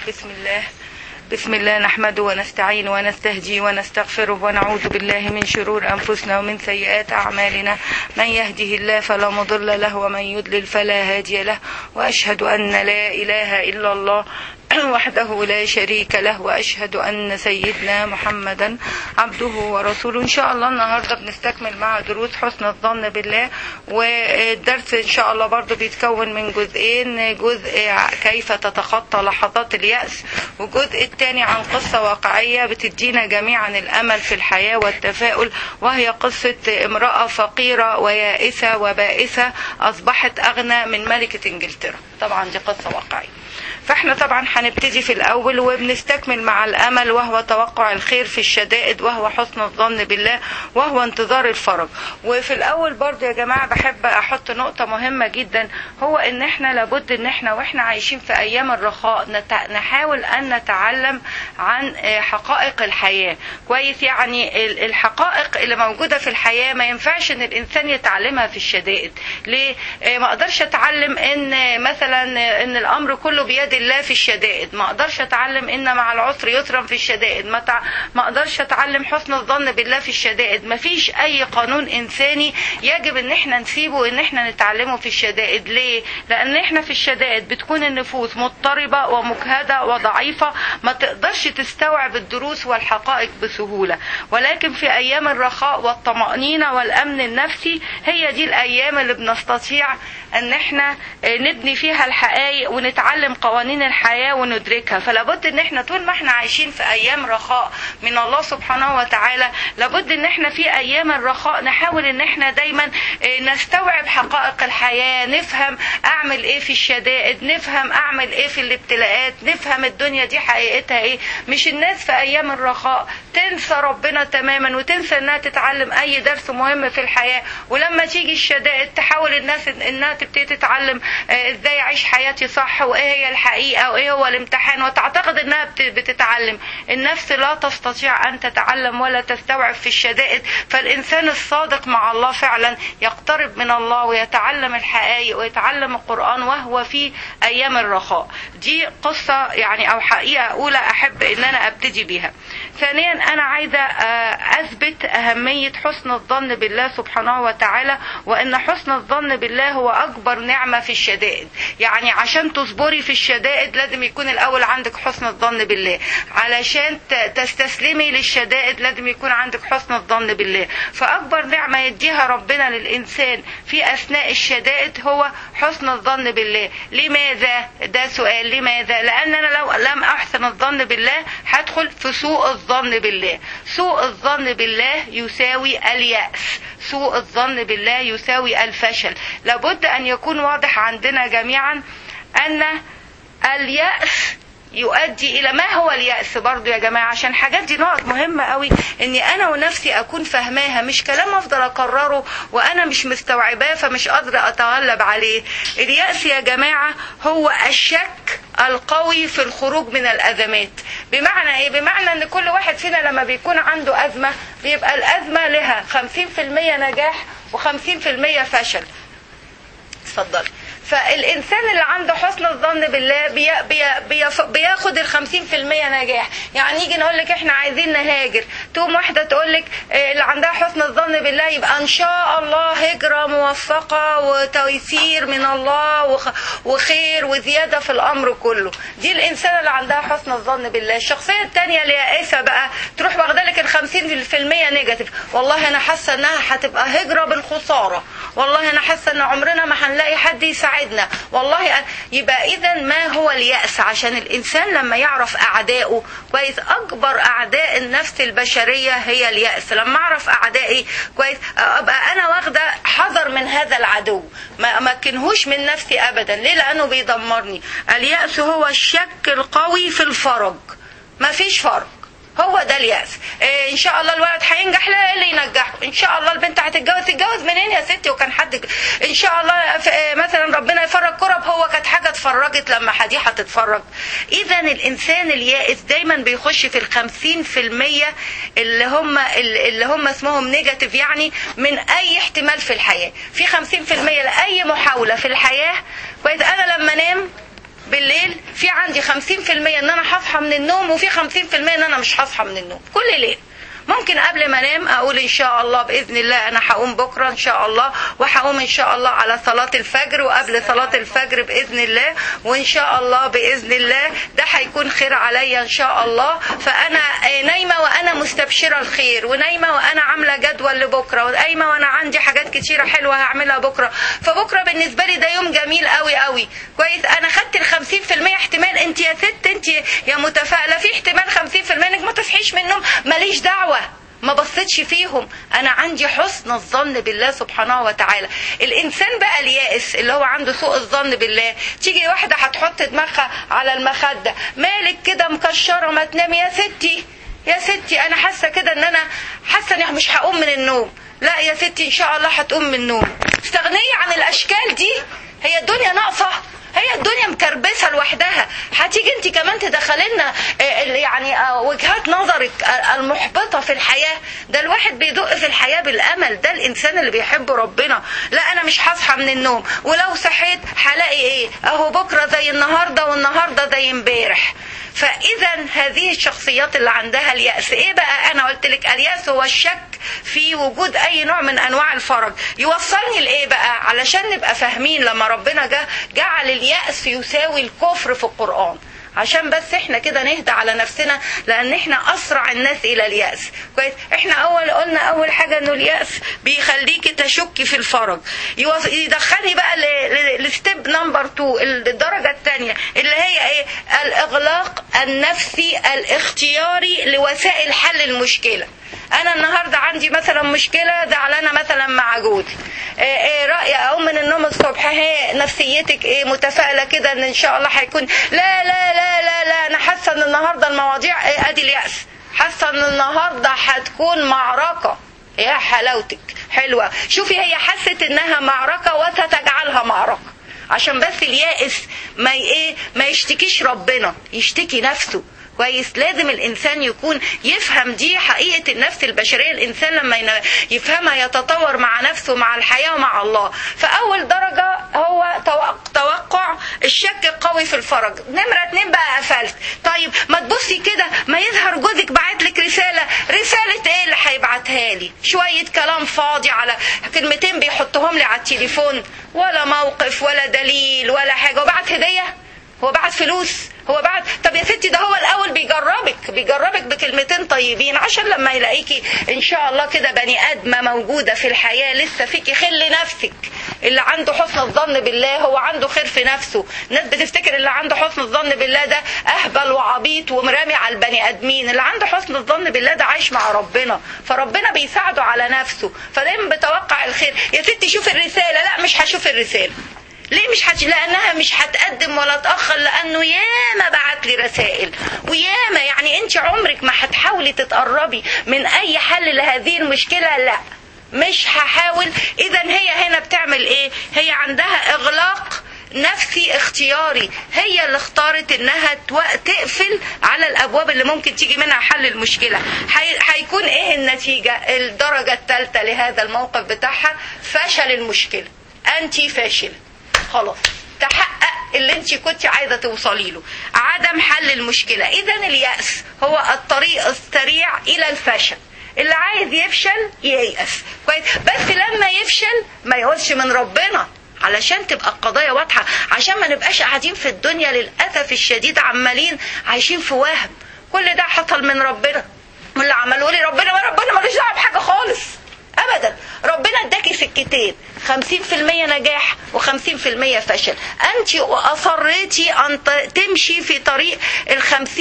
بسم الله بسم الله نحمده ونستعين ونستهدي ونستغفره ونعوذ بالله من شرور أنفسنا ومن سيئات أعمالنا من يهده الله فلا مضل له ومن يضلل فلا هادي له وأشهد أن لا إله إلا الله وحده لا شريك له وأشهد أن سيدنا محمدا عبده ورسوله إن شاء الله النهاردة بنستكمل مع دروس حسن الظن بالله والدرس إن شاء الله برضو بيتكون من جزئين جزء كيف تتخطى لحظات اليأس والجزء الثاني عن قصة واقعية بتدينا جميعا الأمل في الحياة والتفاؤل وهي قصة امرأة فقيرة ويائسة وبائسة أصبحت أغنى من ملكة إنجلترا طبعا دي قصة واقعية فاحنا طبعا هنبتدي في الاول وبنستكمل مع الامل وهو توقع الخير في الشدائد وهو حسن الظن بالله وهو انتظار الفرج وفي الاول برضه يا جماعه بحب احط نقطه مهمه جدا هو ان احنا لابد ان احنا واحنا عايشين في ايام الرخاء نت- نحاول ان نتعلم عن آه، حقائق الحياه كويس يعني ال- الحقائق اللي موجوده في الحياه ما ينفعش ان الانسان يتعلمها في الشدائد ليه آه، ما اقدرش اتعلم ان آه، مثلا آه، ان الامر كله بيد الله في الشدائد ما اقدرش اتعلم ان مع العسر يسرا في الشدائد ما, تع... ما اقدرش اتعلم حسن الظن بالله في الشدائد ما فيش اي قانون انساني يجب ان احنا نسيبه ان احنا نتعلمه في الشدائد ليه لان احنا في الشدائد بتكون النفوس مضطربة ومجهدة وضعيفة ما تقدرش تستوعب الدروس والحقائق بسهولة ولكن في ايام الرخاء والطمأنينة والامن النفسي هي دي الايام اللي بنستطيع ان احنا آه، نبني فيها الحقائق ونتعلم قوانين الحياة وندركها فلابد ان احنا طول ما احنا عايشين في ايام رخاء من الله سبحانه وتعالى لابد ان احنا في ايام الرخاء نحاول ان احنا دايما آه، نستوعب حقائق الحياة نفهم اعمل ايه في الشدائد نفهم اعمل ايه في الابتلاءات نفهم الدنيا دي حقيقتها ايه مش الناس في ايام الرخاء تنسى ربنا تماما وتنسى انها تتعلم اي درس مهم في الحياة ولما تيجي الشدائد تحاول الناس انها تبتدي تتعلم آه، ازاي اعيش حياتي صح وايه هي الحقيقة وايه هو الامتحان وتعتقد انها بت- بتتعلم النفس لا تستطيع ان تتعلم ولا تستوعب في الشدائد فالانسان الصادق مع الله فعلا يقترب من الله ويتعلم الحقائق ويتعلم القرآن وهو في ايام الرخاء دي قصة يعني او حقيقة اولى احب ان انا ابتدي بيها ثانيا انا عايزة آه، اثبت اهمية حسن الظن بالله سبحانه وتعالى وان حسن الظن بالله هو اكبر نعمة في الشدائد يعني عشان تصبري في الشدائد لازم يكون الاول عندك حسن الظن بالله علشان ت- تستسلمي للشدائد لازم يكون عندك حسن الظن بالله فاكبر نعمة يديها ربنا للانسان في اثناء الشدائد هو حسن الظن بالله لماذا ده سؤال لماذا لان انا لو لم احسن الظن بالله هدخل في سوء الظن بالله سوء الظن بالله يساوي اليأس سوء الظن بالله يساوي الفشل لابد ان يكون واضح عندنا جميعا ان اليأس يؤدي الى ما هو اليأس برضو يا جماعة عشان حاجات دي نقط مهمة قوي اني انا ونفسي اكون فاهماها مش كلام افضل اكرره وانا مش مستوعباه فمش قادرة اتغلب عليه اليأس يا جماعة هو الشك القوي في الخروج من الازمات بمعنى ايه بمعنى ان كل واحد فينا لما بيكون عنده ازمة بيبقى الازمة لها 50% نجاح و50% فشل اتفضلي فالانسان اللي عنده حسن الظن بالله بي بي بي بياخد ال 50% نجاح يعني يجي نقول لك احنا عايزين نهاجر تقوم واحده تقول لك اه، اللي عندها حسن الظن بالله يبقى ان شاء الله هجره موفقه وتيسير من الله وخ- وخير وزياده في الامر كله دي الانسان اللي عندها حسن الظن بالله الشخصيه الثانيه اللي يائسه بقى تروح واخده لك ال 50% نيجاتيف والله انا حاسه انها هتبقى هجره بالخساره والله انا حاسه ان عمرنا ما هنلاقي حد يساعدنا والله أ- يبقى اذا ما هو اليأس عشان الانسان لما يعرف اعدائه كويس اكبر اعداء النفس البشريه هي اليأس لما اعرف اعدائي كويس ابقى انا واخده حذر من هذا العدو ما امكنهوش من نفسي ابدا ليه لانه بيدمرني اليأس هو الشك القوي في الفرج ما فيش فرج هو ده اليأس إيه ان شاء الله الولد هينجح لا إيه اللي ينجحه ان شاء الله البنت هتتجوز تتجوز منين يا ستي وكان حد ان شاء الله ف- إيه مثلا ربنا يفرج كرب هو كانت حاجه اتفرجت لما حدي هتتفرج اذا الانسان اليائس دايما بيخش في الخمسين في المية اللي هم اللي هم اسمهم نيجاتيف يعني من اي احتمال في الحياه في خمسين في المية لاي محاوله في الحياه كويس انا لما انام بالليل في عندي 50% ان انا هصحى من النوم وفي 50% ان انا مش هصحى من النوم كل ليل ممكن قبل ما انام اقول ان شاء الله باذن الله انا هقوم بكره ان شاء الله وهقوم ان شاء الله على صلاه الفجر وقبل صلاه الفجر باذن الله وان شاء الله باذن الله ده هيكون خير عليا ان شاء الله فانا نايمه وانا مستبشره الخير ونايمه وانا عامله جدول لبكره ونايمه وانا عندي حاجات كتيره حلوه هعملها بكره فبكره بالنسبه لي ده يوم جميل قوي قوي كويس انا خدت ال 50% احتمال انت يا ست انت يا متفائله في احتمال 50% انك ما تصحيش من النوم ماليش دعوه ما بصيتش فيهم انا عندي حسن الظن بالله سبحانه وتعالى الانسان بقى اليائس اللي هو عنده سوء الظن بالله تيجي واحده هتحط دماغها على المخده مالك كده مكشره ما تنامي يا ستي يا ستي انا حاسه كده ان انا حاسه اني مش هقوم من النوم لا يا ستي ان شاء الله هتقوم من النوم استغنيه عن الاشكال دي هي الدنيا ناقصه هي الدنيا مكربسه لوحدها هتيجي انت كمان تدخلي لنا يعني وجهات نظرك المحبطه في الحياه ده الواحد بيدق في الحياه بالامل ده الانسان اللي بيحب ربنا لا انا مش هصحى من النوم ولو صحيت هلاقي ايه اهو بكره زي النهارده والنهارده زي امبارح فاذا هذه الشخصيات اللي عندها الياس ايه بقى انا قلت لك الياس هو الشك في وجود اي نوع من انواع الفرج يوصلني لايه بقى علشان نبقى فاهمين لما ربنا جه جعل الياس يساوي الكفر في القران عشان بس احنا كده نهدى على نفسنا لان احنا اسرع الناس الى الياس كويس احنا اول قلنا اول حاجه انه الياس بيخليكي تشكي في الفرج يدخلني بقى لستيب نمبر 2 الدرجه الثانيه اللي هي ايه الاغلاق النفسي الاختياري لوسائل حل المشكله انا النهارده عندي مثلا مشكله زعلانه مثلا مع جوزي إيه, ايه رايي اقوم من النوم الصبح هي نفسيتك ايه متفائله كده ان ان شاء الله هيكون لا لا لا لا لا انا حاسه ان النهارده المواضيع إيه ادي الياس حاسه ان النهارده هتكون معركه يا حلاوتك حلوه شوفي هي حست انها معركه وستجعلها معركه عشان بس اليائس ما ايه ما يشتكيش ربنا يشتكي نفسه كويس لازم الانسان يكون يفهم دي حقيقه النفس البشريه الانسان لما يفهمها يتطور مع نفسه مع الحياه ومع الله فاول درجه هو توقع الشك القوي في الفرج نمره اتنين بقى قفلت طيب ما تبصي كده ما يظهر جوزك بعت لك رساله رساله ايه اللي هيبعتها لي شويه كلام فاضي على كلمتين بيحطهم لي على التليفون ولا موقف ولا دليل ولا حاجه وبعت هديه هو بعت فلوس هو بعد طب يا ستي ده هو الاول بيجربك بيجربك بكلمتين طيبين عشان لما يلاقيكي ان شاء الله كده بني ادمه موجوده في الحياه لسه فيكي خل نفسك اللي عنده حسن الظن بالله هو عنده خير في نفسه الناس بتفتكر اللي عنده حسن الظن بالله ده اهبل وعبيط ومرامي على البني ادمين اللي عنده حسن الظن بالله ده عايش مع ربنا فربنا بيساعده على نفسه فدايما بتوقع الخير يا ستي شوف الرساله لا مش هشوف الرساله ليه مش هت... لانها مش هتقدم ولا تاخر لانه ياما بعت لي رسائل وياما يعني انت عمرك ما هتحاولي تتقربي من اي حل لهذه المشكله لا مش هحاول اذا هي هنا بتعمل ايه هي عندها اغلاق نفسي اختياري هي اللي اختارت انها تقفل على الابواب اللي ممكن تيجي منها حل المشكله هيكون ايه النتيجه الدرجه الثالثه لهذا الموقف بتاعها فشل المشكله انت فاشله خلاص تحقق اللي انت كنت عايزه توصلي له عدم حل المشكله اذا الياس هو الطريق السريع الى الفشل اللي عايز يفشل ييأس كويس بس لما يفشل ما يقولش من ربنا علشان تبقى القضايا واضحه عشان ما نبقاش قاعدين في الدنيا للاسف الشديد عمالين عايشين في وهم كل ده حصل من ربنا واللي عملوا لي ربنا ما ربنا ملوش دعوه بحاجه خالص ابدا ربنا اداكي سكتين 50% نجاح و50% فشل انت اصريتي ان تمشي في طريق ال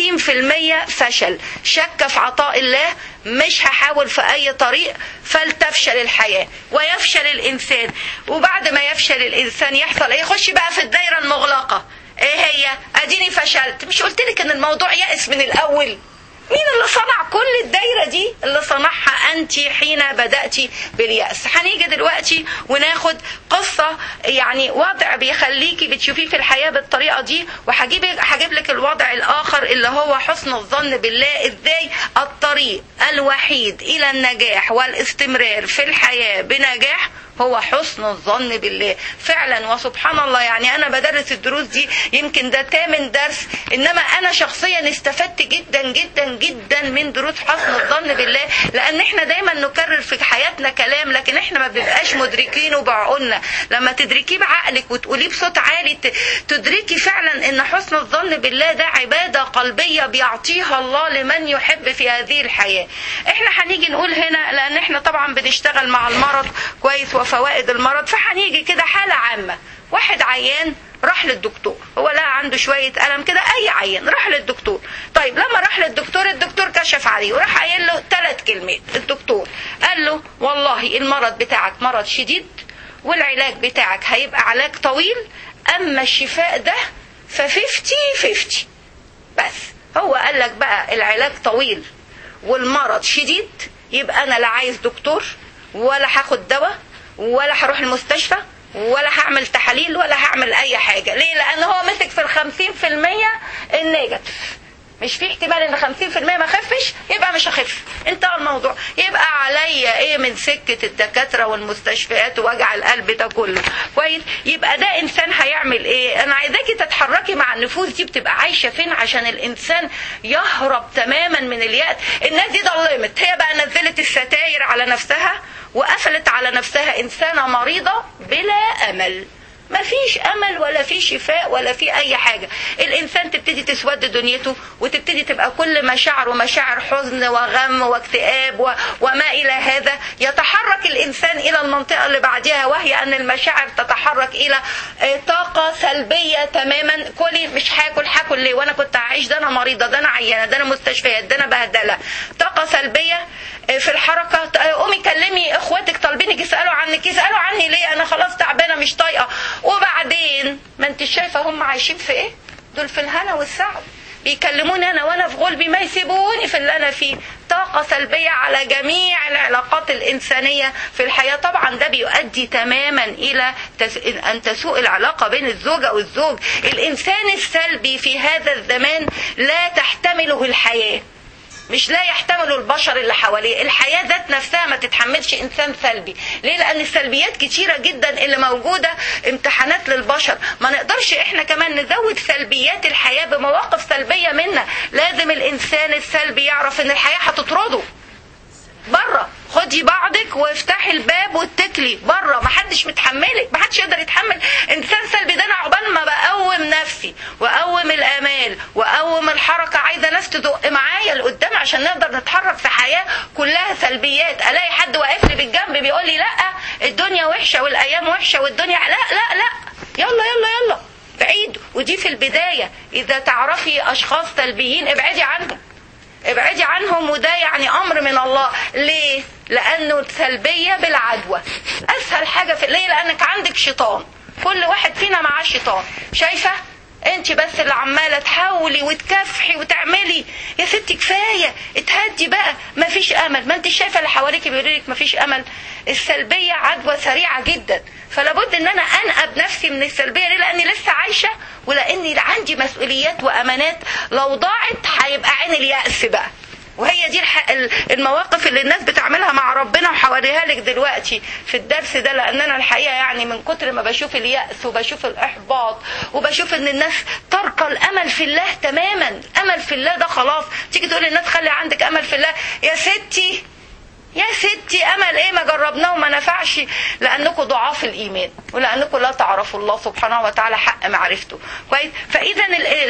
50% فشل شك في عطاء الله مش هحاول في اي طريق فلتفشل الحياه ويفشل الانسان وبعد ما يفشل الانسان يحصل ايه يخش بقى في الدايره المغلقه ايه هي اديني فشلت مش قلت لك ان الموضوع يأس من الاول مين اللي صنع كل الدايرة دي اللي صنعها أنت حين بدأت باليأس هنيجي دلوقتي وناخد قصة يعني وضع بيخليكي بتشوفيه في الحياة بالطريقة دي وهجيب هجيب لك الوضع الآخر اللي هو حسن الظن بالله إزاي الطريق الوحيد إلى النجاح والاستمرار في الحياة بنجاح هو حسن الظن بالله فعلا وسبحان الله يعني انا بدرس الدروس دي يمكن ده تامن درس انما انا شخصيا استفدت جدا جدا جدا من دروس حسن الظن بالله لان احنا دايما نكرر في حياتنا كلام لكن احنا ما بنبقاش مدركينه بعقولنا لما تدركيه بعقلك وتقوليه بصوت عالي تدركي فعلا ان حسن الظن بالله ده عباده قلبيه بيعطيها الله لمن يحب في هذه الحياه احنا هنيجي نقول هنا لان احنا طبعا بنشتغل مع المرض كويس وفوائد المرض فهنيجي كده حاله عامه واحد عيان راح للدكتور هو لقى عنده شوية ألم كده أي عيان راح للدكتور طيب لما راح للدكتور الدكتور كشف عليه وراح قايل له ثلاث كلمات الدكتور قال له والله المرض بتاعك مرض شديد والعلاج بتاعك هيبقى علاج طويل أما الشفاء ده ففيفتي فيفتي بس هو قال لك بقى العلاج طويل والمرض شديد يبقى أنا لا عايز دكتور ولا هاخد دواء ولا هروح المستشفى ولا هعمل تحاليل ولا هعمل اي حاجه ليه لان هو مسك في الخمسين في المية النيجاتيف مش في احتمال ان 50% ما خفش يبقى مش هخف انتهى الموضوع يبقى عليا ايه من سكه الدكاتره والمستشفيات ووجع القلب ده كله كويس يبقى ده انسان هيعمل ايه انا عايزاكي تتحركي مع النفوس دي بتبقى عايشه فين عشان الانسان يهرب تماما من اليأس الناس دي ضلمت هي بقى نزلت الستاير على نفسها وقفلت على نفسها انسانه مريضه بلا امل ما فيش امل ولا في شفاء ولا في اي حاجه الانسان تبتدي تسود دنيته وتبتدي تبقى كل مشاعره مشاعر حزن وغم واكتئاب و... وما الى هذا يتحرك الانسان الى المنطقه اللي بعدها وهي ان المشاعر تتحرك الى طاقه سلبيه تماما كلي مش هاكل هاكل ليه وانا كنت هعيش ده انا مريضه ده انا عيانه ده انا مستشفيات ده انا بهدله طاقه سلبيه في الحركه قومي كلمي اخواتك طالبينك يسالوا عنك يسالوا عني ليه انا خلاص تعبانه مش طايقه وبعدين ما انت شايفه هم عايشين في ايه دول في الهنا والسعد بيكلموني انا وانا في غلبي ما يسيبوني في اللي انا فيه طاقة سلبية على جميع العلاقات الإنسانية في الحياة طبعا ده بيؤدي تماما إلى تس... أن تسوء العلاقة بين الزوجة والزوج الإنسان السلبي في هذا الزمان لا تحتمله الحياة مش لا يحتمل البشر اللي حواليه الحياة ذات نفسها ما تتحملش إنسان سلبي ليه لأن السلبيات كتيرة جدا اللي موجودة امتحانات للبشر ما نقدرش إحنا كمان نزود سلبيات الحياة بمواقف سلبية منا لازم الإنسان السلبي يعرف إن الحياة هتطرده بره خدي بعضك وافتحي الباب واتكلي بره ما حدش متحملك ما حدش يقدر يتحمل انسان سلبي ده انا عقبال ما بقوم نفسي واقوم الامال واقوم الحركه عايزه ناس تدق معايا لقدام عشان نقدر نتحرك في حياه كلها سلبيات الاقي حد واقف لي بالجنب بيقول لي لا الدنيا وحشه والايام وحشه والدنيا لا لا لا يلا يلا يلا بعيد ودي في البدايه اذا تعرفي اشخاص سلبيين ابعدي عنهم ابعدي عنهم وده يعني امر من الله ليه لانه السلبيه بالعدوى اسهل حاجه في ليه لانك عندك شيطان كل واحد فينا معاه شيطان شايفه انت بس اللي عماله تحاولي وتكافحي وتعملي يا ستي كفايه اتهدي بقى مفيش امل ما انت شايفه اللي حواليك بيقولوا لك مفيش امل السلبيه عدوى سريعه جدا فلا بد ان انا انقب نفسي من السلبيه ليه لاني لسه عايشه ولاني عندي مسؤوليات وامانات لو ضاعت هيبقى عين الياس بقى وهي دي المواقف اللي الناس بتعملها مع ربنا وحواليها لك دلوقتي في الدرس ده لان انا الحقيقه يعني من كتر ما بشوف الياس وبشوف الاحباط وبشوف ان الناس ترك الامل في الله تماما امل في الله ده خلاص تيجي تقول للناس خلي عندك امل في الله يا ستي يا ستي امل ايه ما جربناه وما نفعش لانكم ضعاف الايمان ولانكم لا تعرفوا الله سبحانه وتعالى حق معرفته كويس فاذا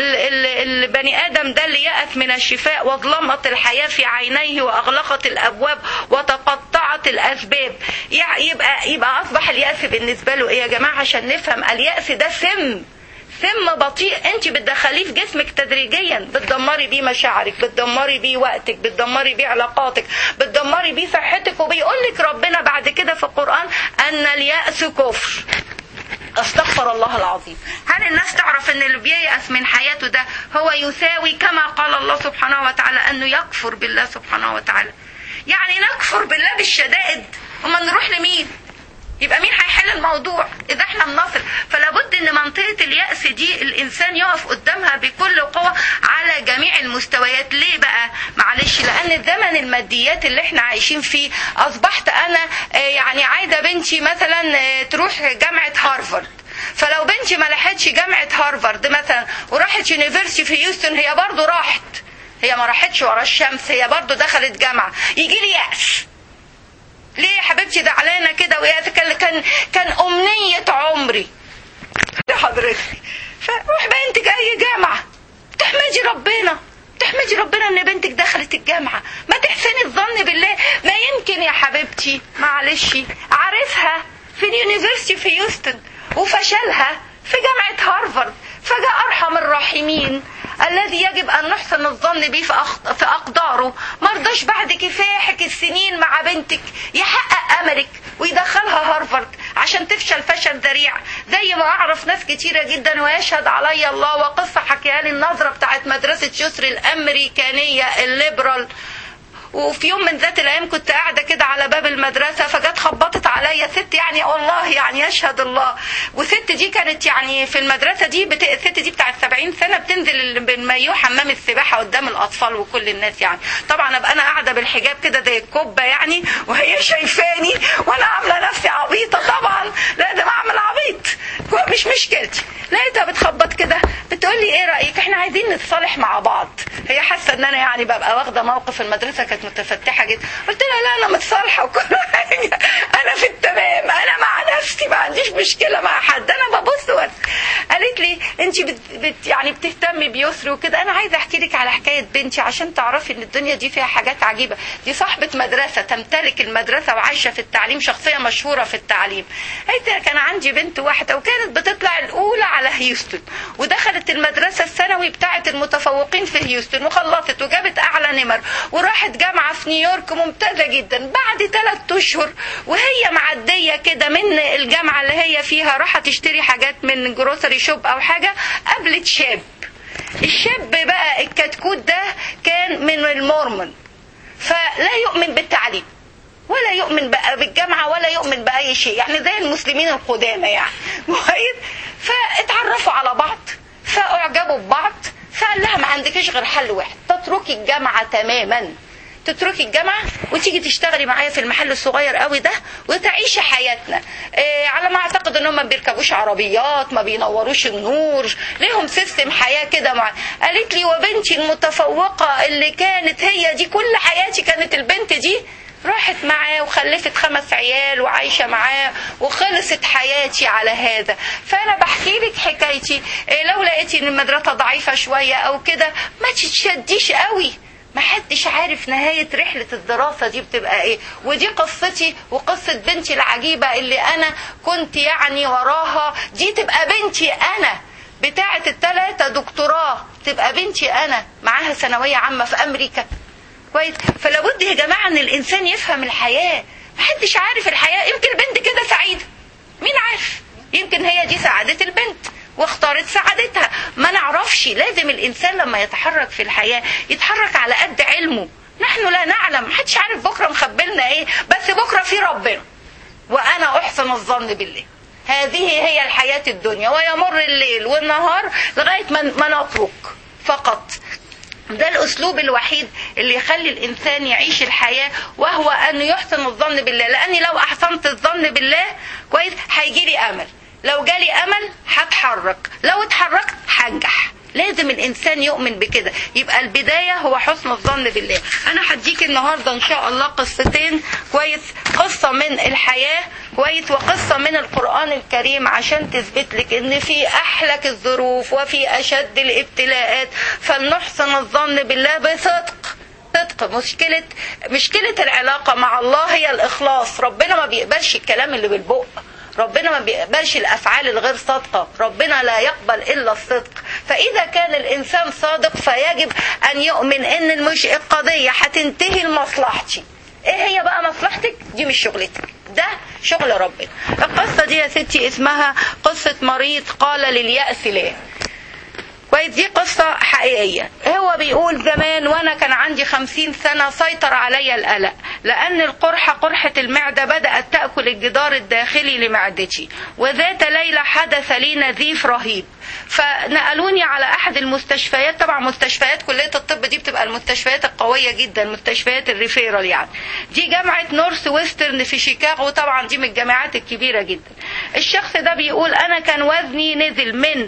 البني ادم ده اللي يأس من الشفاء وظلمت الحياه في عينيه واغلقت الابواب وتقطعت الاسباب يبقى يبقى اصبح اليأس بالنسبه له ايه يا جماعه عشان نفهم اليأس ده سم سم بطيء انت بتدخليه في جسمك تدريجيا بتدمري بيه مشاعرك بتدمري بيه وقتك بتدمري بيه علاقاتك بتدمري بيه صحتك وبيقول لك ربنا بعد كده في القرآن ان اليأس كفر استغفر الله العظيم هل الناس تعرف ان اللي بييأس من حياته ده هو يساوي كما قال الله سبحانه وتعالى انه يكفر بالله سبحانه وتعالى يعني نكفر بالله بالشدائد وما نروح لمين يبقى مين هيحل الموضوع اذا احنا بنصل فلا بد ان منطقه الياس دي الانسان يقف قدامها بكل قوه على جميع المستويات ليه بقى معلش لان زمن الماديات اللي احنا عايشين فيه اصبحت انا آه، يعني عايزه بنتي مثلا آه، تروح جامعه هارفارد فلو بنتي ما لحقتش جامعه هارفارد مثلا وراحت يونيفرسيتي في هيوستن هي برضو راحت هي ما راحتش ورا الشمس هي برضو دخلت جامعه يجي لي يأس ليه يا حبيبتي زعلانه كده ويا كان كان كان امنيه عمري لحضرتك فروح بنتك اي جامعه تحمدي ربنا تحمدي ربنا ان بنتك دخلت الجامعه ما تحسني الظن بالله ما يمكن يا حبيبتي معلش عارفها في اليونيفرسيتي في هيوستن وفشلها في جامعه هارفارد فجاء ارحم الراحمين الذي يجب ان نحسن الظن به في أخ- في اقداره ما رضاش بعد كفاحك السنين مع بنتك يحقق املك ويدخلها هارفارد عشان تفشل فشل ذريع زي ما اعرف ناس كتيره جدا ويشهد علي الله وقصه حكيها لي النظره بتاعت مدرسه يسري الامريكانيه الليبرال وفي يوم من ذات الايام كنت قاعده كده على باب المدرسه فجت خبطت عليا ست يعني والله يعني يشهد الله وست دي كانت يعني في المدرسه دي بت... الست دي بتاعت 70 سنه بتنزل بالمايو حمام السباحه قدام الاطفال وكل الناس يعني طبعا ابقى انا قاعده بالحجاب كده زي الكوبه يعني وهي شايفاني وانا عامله نفسي عبيطه طبعا لازم اعمل عبيط مش مشكلتي لقيتها بتخبط كده بتقول لي ايه رايك احنا عايزين نتصالح مع بعض هي حاسه ان انا يعني ببقى واخده موقف المدرسه كانت متفتحه جدا قلت لها لا انا متصالحه وكل حاجه انا في التمام انا مع نفسي ما عنديش مشكله مع حد انا ببص بس قالت لي انت بت بت يعني بتهتمي بيسري وكده انا عايزه احكي لك على حكايه بنتي عشان تعرفي ان الدنيا دي فيها حاجات عجيبه دي صاحبه مدرسه تمتلك المدرسه وعايشه في التعليم شخصيه مشهوره في التعليم قالت لي كان عندي بنت واحده وكانت بتطلع الاولى على هيوستن ودخلت المدرسه الثانوي بتاعه المتفوقين في هيوستن وخلصت وجابت اعلى نمر وراحت جامعه في نيويورك ممتازه جدا بعد ثلاث اشهر وهي معديه كده من الجامعه اللي هي فيها راحت تشتري حاجات من جروسري شوب او حاجه قابلت شاب الشاب بقى الكتكوت ده كان من المورمون فلا يؤمن بالتعليم ولا يؤمن بقى بالجامعة ولا يؤمن بأي شيء يعني زي المسلمين القدامى يعني كويس فاتعرفوا على بعض فأعجبوا ببعض فقال لها ما عندكش غير حل واحد تتركي الجامعة تماما تتركي الجامعة وتيجي تشتغلي معايا في المحل الصغير قوي ده وتعيشي حياتنا إيه على ما اعتقد انهم ما بيركبوش عربيات ما بينوروش النور ليهم سيستم حياة كده مع قالت لي وبنتي المتفوقة اللي كانت هي دي كل حياتي كانت البنت دي راحت معاه وخلفت خمس عيال وعايشة معاه وخلصت حياتي على هذا فأنا بحكي لك حكايتي إيه لو لقيتي إن المدرسة ضعيفة شوية أو كده ما تتشديش قوي ما حدش عارف نهاية رحلة الدراسة دي بتبقى ايه ودي قصتي وقصة بنتي العجيبة اللي انا كنت يعني وراها دي تبقى بنتي انا بتاعة التلاتة دكتوراه تبقى بنتي انا معاها ثانوية عامة في امريكا كويس فلابد يا جماعة ان الانسان يفهم الحياة محدش عارف الحياة يمكن البنت كده سعيدة مين عارف يمكن هي دي سعادة البنت واختارت سعادتها ما نعرفش لازم الانسان لما يتحرك في الحياة يتحرك على قد علمه نحن لا نعلم محدش عارف بكرة مخبلنا ايه بس بكرة في ربنا وانا احسن الظن بالله هذه هي الحياة الدنيا ويمر الليل والنهار لغاية ما ما نترك فقط ده الاسلوب الوحيد اللي يخلي الانسان يعيش الحياه وهو انه يحسن الظن بالله لاني لو احسنت الظن بالله كويس هيجي لي امل لو جالي امل هتحرك لو اتحركت هنجح لازم الانسان يؤمن بكده يبقى البدايه هو حسن الظن بالله انا هديك النهارده ان شاء الله قصتين كويس قصه من الحياه كويس وقصه من القران الكريم عشان تثبت لك ان في احلك الظروف وفي اشد الابتلاءات فلنحسن الظن بالله بصدق صدق مشكلة مشكلة العلاقة مع الله هي الإخلاص ربنا ما بيقبلش الكلام اللي بالبق ربنا ما بيقبلش الافعال الغير صادقه ربنا لا يقبل الا الصدق فاذا كان الانسان صادق فيجب ان يؤمن ان المش... القضيه هتنتهي لمصلحتي ايه هي بقى مصلحتك دي مش شغلتك ده شغل ربنا القصه دي يا ستي اسمها قصه مريض قال للياس ليه كويس دي قصة حقيقية هو بيقول زمان وانا كان عندي خمسين سنة سيطر علي القلق لان القرحة قرحة المعدة بدأت تأكل الجدار الداخلي لمعدتي وذات ليلة حدث لي نزيف رهيب فنقلوني على احد المستشفيات طبعا مستشفيات كليه الطب دي بتبقى المستشفيات القويه جدا مستشفيات الريفيرال يعني دي جامعه نورث ويسترن في شيكاغو طبعا دي من الجامعات الكبيره جدا الشخص ده بيقول انا كان وزني نزل من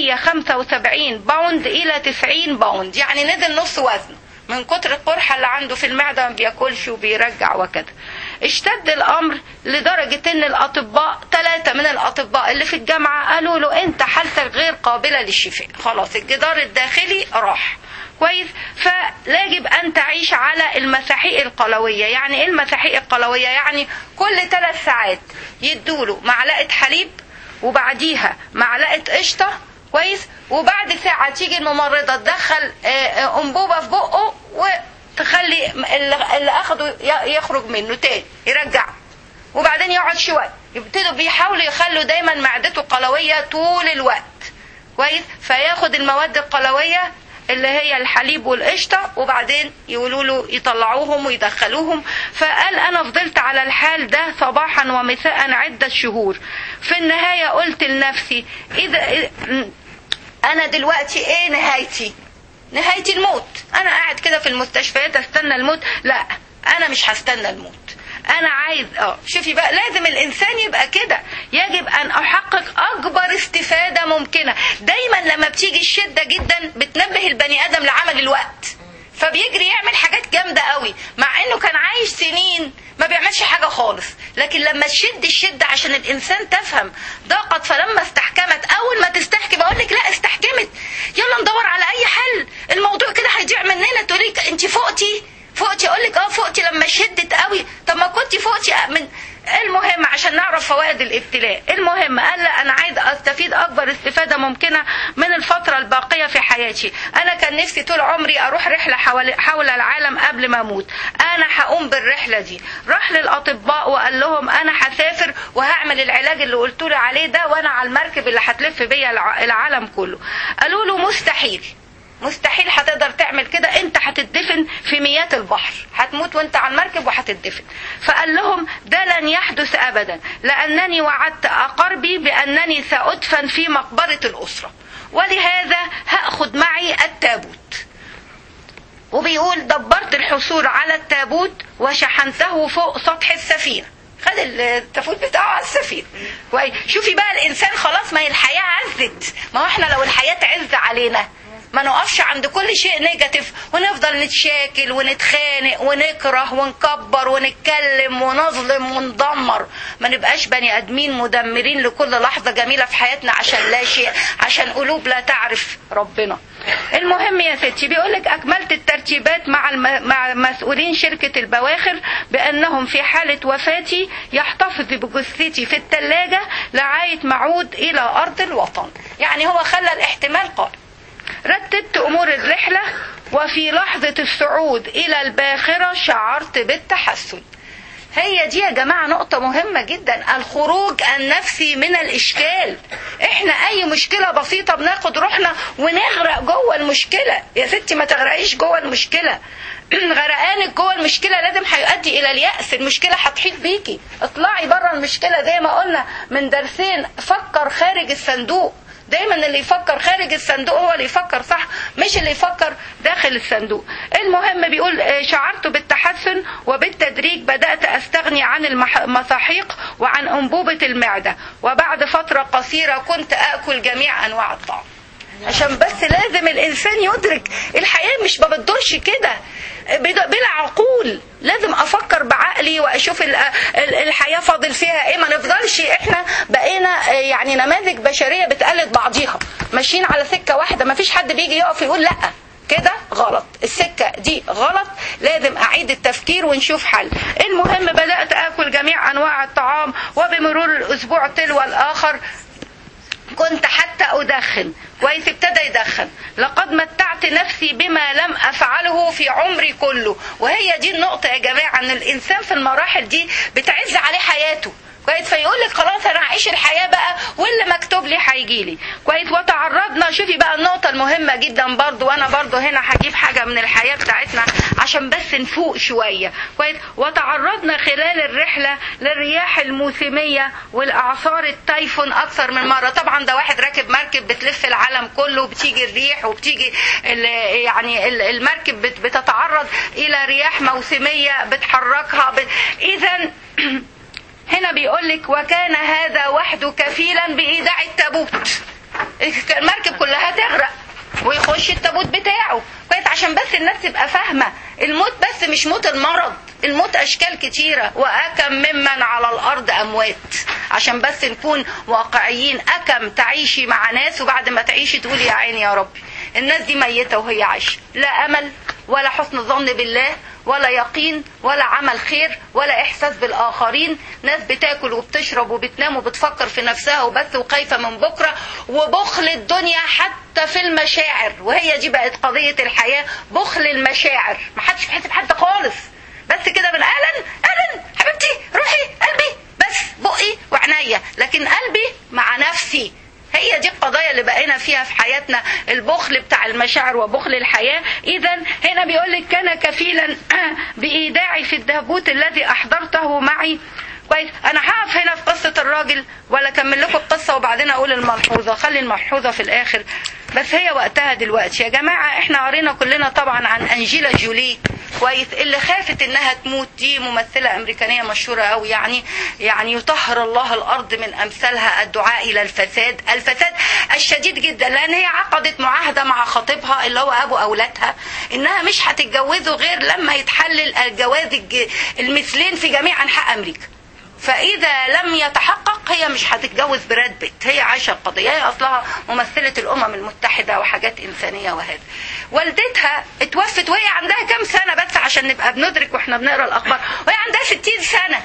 175 باوند الى 90 باوند يعني نزل نص وزنه من كتر القرحة اللي عنده في المعدة ما بياكلش وبيرجع وكذا اشتد الامر لدرجة ان الاطباء ثلاثة من الاطباء اللي في الجامعة قالوا له انت حالتك غير قابلة للشفاء خلاص الجدار الداخلي راح كويس فلاجب ان تعيش على المساحيق القلويه يعني ايه المساحيق القلويه يعني كل ثلاث ساعات يدوله معلقه حليب وبعديها معلقه قشطه كويس وبعد ساعه تيجي الممرضه تدخل انبوبه في بقه وتخلي اللي اخده يخرج منه تاني يرجعه وبعدين يقعد شويه يبتدوا بيحاولوا يخلوا دايما معدته قلويه طول الوقت كويس فياخد المواد القلويه اللي هي الحليب والقشطه وبعدين يقولوا له يطلعوهم ويدخلوهم فقال انا فضلت على الحال ده صباحا ومساء عده شهور في النهايه قلت لنفسي اذا انا دلوقتي ايه نهايتي نهايتي الموت انا قاعد كده في المستشفيات استنى الموت لا انا مش هستنى الموت انا عايز اه شوفي بقى لازم الانسان يبقى كده يجب ان احقق اكبر استفاده ممكنه دايما لما بتيجي الشده جدا بتنبه البني ادم لعمل الوقت فبيجري يعمل حاجات جامده قوي مع انه كان عايش سنين ما بيعملش حاجه خالص لكن لما تشد الشده عشان الانسان تفهم ضاقت فلما استحكمت اول ما تستحكم اقول لك لا استحكمت يلا ندور على اي حل الموضوع كده هيضيع مننا تقولي انت فوقتي فوقتي اقول لك اه فوقتي لما شدت قوي طب ما كنت فوقتي من المهم عشان نعرف فوائد الابتلاء المهم قال لا انا عايز استفيد اكبر استفاده ممكنه من الفتره الباقيه في حياتي انا كان نفسي طول عمري اروح رحله حول, حول العالم قبل ما اموت انا هقوم بالرحله دي راح للاطباء وقال لهم انا هسافر وهعمل العلاج اللي قلت له عليه ده وانا على المركب اللي هتلف بيا العالم كله قالوا له مستحيل مستحيل هتقدر تعمل كده انت هتدفن في مياه البحر هتموت وانت على المركب وهتدفن فقال لهم ده لن يحدث ابدا لانني وعدت اقربي بانني سادفن في مقبره الاسره ولهذا هاخذ معي التابوت وبيقول دبرت الحصول على التابوت وشحنته فوق سطح السفينه خد التابوت بتاعه على السفينه كويس شوفي بقى الانسان خلاص ما هي الحياه عزت ما هو احنا لو الحياه تعز علينا ما نقفش عند كل شيء نيجاتيف ونفضل نتشاكل ونتخانق ونكره ونكبر ونتكلم ونظلم وندمر ما نبقاش بني ادمين مدمرين لكل لحظه جميله في حياتنا عشان لا شيء عشان قلوب لا تعرف ربنا المهم يا ستي بيقول لك اكملت الترتيبات مع الم... مع مسؤولين شركه البواخر بانهم في حاله وفاتي يحتفظ بجثتي في الثلاجه لغايه معود الى ارض الوطن يعني هو خلى الاحتمال قائم رتبت امور الرحله وفي لحظه الصعود الى الباخره شعرت بالتحسن هي دي يا جماعة نقطة مهمة جدا الخروج النفسي من الإشكال إحنا أي مشكلة بسيطة بناخد روحنا ونغرق جوه المشكلة يا ستي ما تغرقيش جوه المشكلة غرقانك جوه المشكلة لازم هيؤدي إلى اليأس المشكلة هتحيط بيكي اطلعي بره المشكلة زي ما قلنا من درسين فكر خارج الصندوق دايما اللي يفكر خارج الصندوق هو اللي يفكر صح مش اللي يفكر داخل الصندوق المهم بيقول شعرت بالتحسن وبالتدريج بدأت أستغني عن المساحيق وعن أنبوبة المعدة وبعد فترة قصيرة كنت أكل جميع أنواع الطعام عشان بس لازم الإنسان يدرك الحياة مش ما بتدورش كده بلا عقول لازم افكر بعقلي واشوف الحياه فاضل فيها ايه ما نفضلش احنا بقينا يعني نماذج بشريه بتقلد بعضيها ماشيين على سكه واحده ما فيش حد بيجي يقف يقول لا كده غلط السكة دي غلط لازم أعيد التفكير ونشوف حل المهم بدأت أكل جميع أنواع الطعام وبمرور الأسبوع تلو الآخر كنت حتى أدخن كويس ابتدى يدخن لقد متعت نفسي بما لم أفعله في عمري كله وهي دي النقطة يا جماعة أن الإنسان في المراحل دي بتعز عليه حياته كويس فيقول لك خلاص انا هعيش الحياه بقى واللي مكتوب لي هيجي لي كويس وتعرضنا شوفي بقى النقطه المهمه جدا برضو وانا برضو هنا هجيب حاجه من الحياه بتاعتنا عشان بس نفوق شويه كويس وتعرضنا خلال الرحله للرياح الموسميه والاعصار التايفون اكثر من مره طبعا ده واحد راكب مركب بتلف العالم كله وبتيجي الريح وبتيجي ال يعني ال- المركب بت- بتتعرض الى رياح موسميه بتحركها بت... اذا هنا بيقول لك وكان هذا وحده كفيلا بإيداع التابوت المركب كلها تغرق ويخش التابوت بتاعه كويس عشان بس الناس تبقى فاهمة الموت بس مش موت المرض الموت أشكال كتيرة وأكم ممن على الأرض أموات عشان بس نكون واقعيين أكم تعيشي مع ناس وبعد ما تعيشي تقولي يا عيني يا ربي الناس دي ميتة وهي عايشة لا أمل ولا حسن ظن بالله ولا يقين ولا عمل خير ولا احساس بالاخرين ناس بتاكل وبتشرب وبتنام وبتفكر في نفسها وبس وخايفه من بكره وبخل الدنيا حتى في المشاعر وهي دي بقت قضيه الحياه بخل المشاعر ما حدش بيحس بحد خالص بس كده من اهلا اهلا حبيبتي روحي قلبي بس بقي وعنيا لكن قلبي مع نفسي هي دي القضايا اللي بقينا فيها في حياتنا البخل بتاع المشاعر وبخل الحياة إذا هنا بيقول لك كان كفيلا بإيداعي في الدهبوت الذي أحضرته معي كويس أنا هقف هنا في قصة الراجل ولا أكمل لكم القصة وبعدين أقول الملحوظة خلي الملحوظة في الآخر بس هي وقتها دلوقتي يا جماعة احنا قرينا كلنا طبعا عن أنجيلا جولي كويس اللي خافت انها تموت دي ممثله امريكانيه مشهوره قوي يعني يعني يطهر الله الارض من امثالها الدعاء الى الفساد الفساد الشديد جدا لان هي عقدت معاهده مع خطيبها اللي هو ابو اولادها انها مش هتتجوزه غير لما يتحلل الجواز الج- المثلين في جميع انحاء امريكا فاذا لم يتحقق هي مش هتتجوز براد بيت هي عايشه القضيه هي اصلها ممثله الامم المتحده وحاجات انسانيه وهذا والدتها اتوفت وهي عندها كام سنه بس عشان نبقى بندرك واحنا بنقرا الاخبار وهي عندها 60 سنه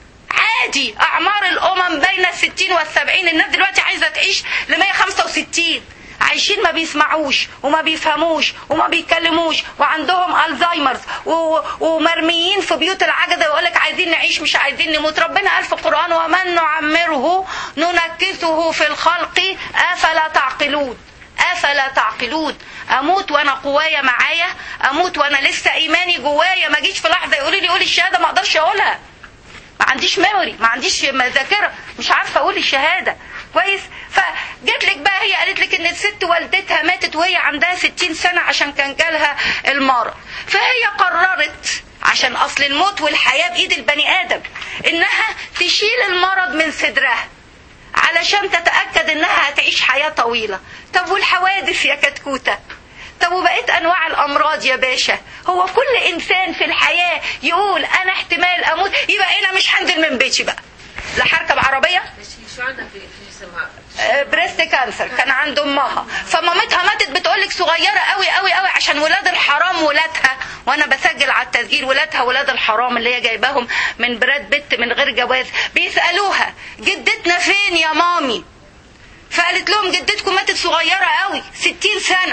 عادي اعمار الامم بين الستين والسبعين الناس دلوقتي عايزه تعيش ل 165 عايشين ما بيسمعوش وما بيفهموش وما بيتكلموش وعندهم الزهايمرز و- ومرميين في بيوت العجزه ويقول لك عايزين نعيش مش عايزين نموت ربنا قال في القران ومن نعمره ننكسه في الخلق افلا تعقلون افلا تعقلون اموت وانا قوايا معايا اموت وانا لسه ايماني جوايا ما اجيش في لحظه يقولوا لي قولي الشهاده ما اقدرش اقولها ما عنديش ميموري ما عنديش ذاكره مش عارفه اقول الشهاده كويس فجت لك بقى هي قالت لك ان الست والدتها ماتت وهي عندها 60 سنه عشان كان جالها المرض فهي قررت عشان اصل الموت والحياه بايد البني ادم انها تشيل المرض من صدرها علشان تتاكد انها هتعيش حياه طويله طب والحوادث يا كتكوته طب وبقيت انواع الامراض يا باشا هو كل انسان في الحياه يقول انا احتمال اموت يبقى انا مش هنزل من بيتي بقى لا هركب عربيه شو عندها في في جسمها؟ آه، بريست كانسر كان عند امها فمامتها ماتت بتقولك صغيره قوي قوي قوي عشان ولاد الحرام ولادها وانا بسجل على التسجيل ولادها ولاد الحرام اللي هي جايباهم من براد بيت من غير جواز بيسالوها جدتنا فين يا مامي فقالت لهم جدتكم ماتت صغيره قوي 60 سنه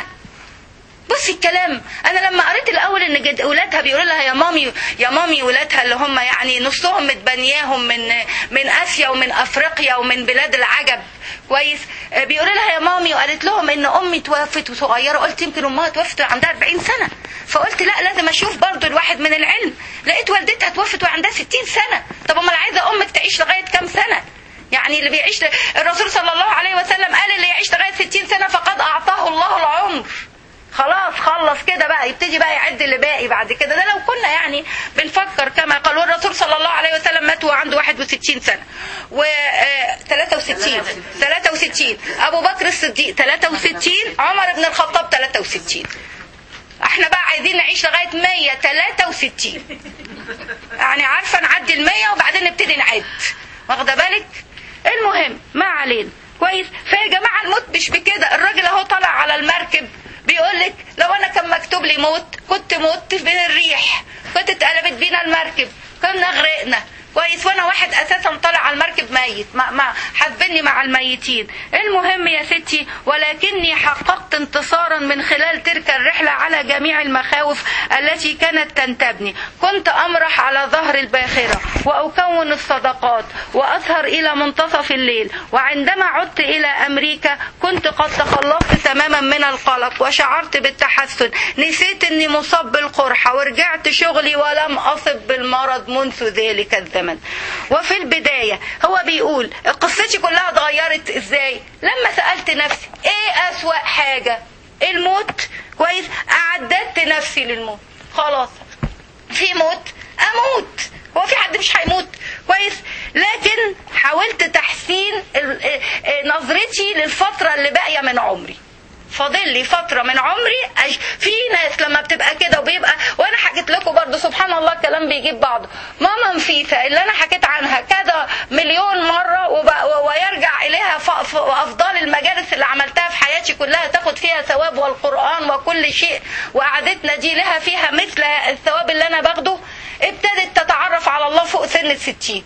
بصي الكلام انا لما قريت الاول ان جد ولادها بيقولوا لها يا مامي يا مامي ولادها اللي هم يعني نصهم متبنياهم من من اسيا ومن افريقيا ومن بلاد العجب كويس آه، بيقولوا لها يا مامي وقالت لهم ان امي توفت وصغيره قلت يمكن امها توفت وعندها 40 سنه فقلت لا لازم اشوف برضو الواحد من العلم لقيت والدتها توفت وعندها 60 سنه طب امال عايزه امك تعيش لغايه كام سنه يعني اللي بيعيش الرسول صلى الله عليه وسلم قال اللي يعيش لغايه 60 سنه فقد اعطاه الله العمر خلاص خلص كده بقى يبتدي بقى يعد اللي باقي بعد كده ده لو كنا يعني بنفكر كما قال والرسول صلى الله عليه وسلم مات وهو عنده 61 سنه و آه، 63 63 ابو بكر الصديق 63 عمر بن الخطاب 63 احنا بقى عايزين نعيش لغايه 163 يعني عارفه نعدي ال 100 وبعدين نبتدي نعد واخده بالك المهم ما علينا كويس فيا جماعه الموت مش بكده الراجل اهو طالع على المركب بيقول لك لو انا كان مكتوب لي موت كنت مت من الريح كنت اتقلبت بينا المركب كنا غرقنا كويس وانا واحد اساسا طالع على المركب ميت ما ما حاسبني مع الميتين المهم يا ستي ولكني حققت انتصارا من خلال تلك الرحله على جميع المخاوف التي كانت تنتابني كنت امرح على ظهر الباخره واكون الصدقات واسهر الى منتصف الليل وعندما عدت الى امريكا كنت قد تخلصت تماما من القلق وشعرت بالتحسن نسيت اني مصاب بالقرحه ورجعت شغلي ولم اصب بالمرض منذ ذلك الزمن وفي البدايه هو بيقول قصتي كلها اتغيرت ازاي لما سالت نفسي ايه اسوا حاجه الموت كويس اعددت نفسي للموت خلاص في موت اموت هو في حد مش هيموت كويس لكن حاولت تحسين ال- اه- نظرتي للفتره اللي باقيه من عمري فاضل لي فتره من عمري أش... في ناس لما بتبقى كده وبيبقى وانا حكيت لكم برضو سبحان الله الكلام بيجيب بعضه ماما نفيسه اللي انا حكيت عنها كده مليون مره وب... و- ويرجع اليها ف... ف... افضال المجالس اللي عملتها في حياتي كلها تاخد فيها ثواب والقران وكل شيء وقعدتنا دي لها فيها مثل الثواب اللي انا باخده ابتدت تتعرف على الله فوق سن الستين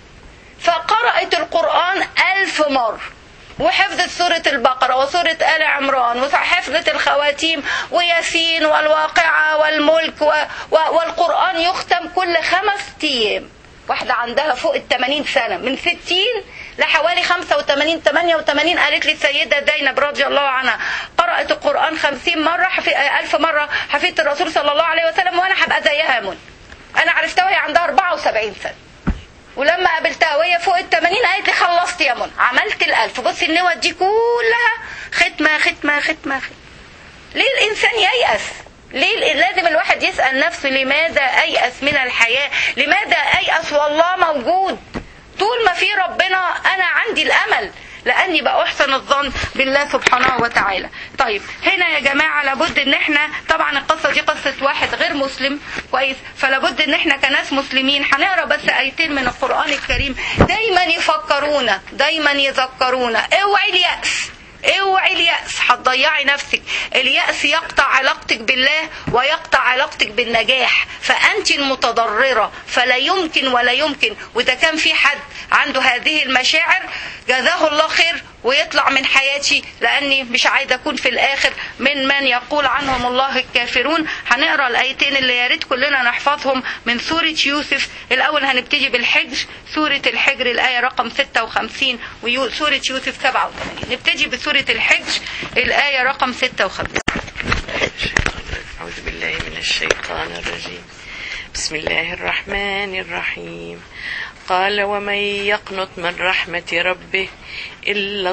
فقرأت القرآن ألف مرة وحفظت سورة البقرة وسورة آل عمران وحفظت الخواتيم وياسين والواقعة والملك و... و... والقرآن يختم كل خمس أيام واحدة عندها فوق ال 80 سنة من 60 لحوالي 85 88 قالت لي السيدة زينب رضي الله عنها قرأت القرآن 50 مرة حفي... ألف مرة حفظت الرسول صلى الله عليه وسلم وأنا هبقى زيها يا منى أنا عرفتها وهي عندها 74 سنة ولما قابلتها وهي فوق ال 80 قالت لي خلصت يا منى عملت الألف بصي النوت دي كلها ختمة ختمة ختمة ختمة ليه الإنسان ييأس ليه لازم الواحد يسأل نفسه لماذا أيأس من الحياة لماذا أيأس والله موجود طول ما في ربنا أنا عندي الأمل لاني بقى احسن الظن بالله سبحانه وتعالى طيب هنا يا جماعه لابد ان احنا طبعا القصه دي قصه واحد غير مسلم كويس فلابد ان احنا كناس مسلمين هنقرا بس ايتين من القران الكريم دايما يفكرونا دايما يذكرونا اوعي الياس اوعي اليأس هتضيعي نفسك اليأس يقطع علاقتك بالله ويقطع علاقتك بالنجاح فأنت المتضررة فلا يمكن ولا يمكن وإذا كان في حد عنده هذه المشاعر جزاه الله خير ويطلع من حياتي لأني مش عايزة أكون في الآخر من من يقول عنهم الله الكافرون هنقرأ الآيتين اللي يا ريت كلنا نحفظهم من سورة يوسف الأول هنبتدي بالحجر سورة الحجر الآية رقم 56 وسورة يوسف 87 نبتدي بسورة الحجر الآية رقم 56 أعوذ بالله من الشيطان الرجيم بسم الله الرحمن الرحيم قال ومن يقنط من رحمة ربه إلا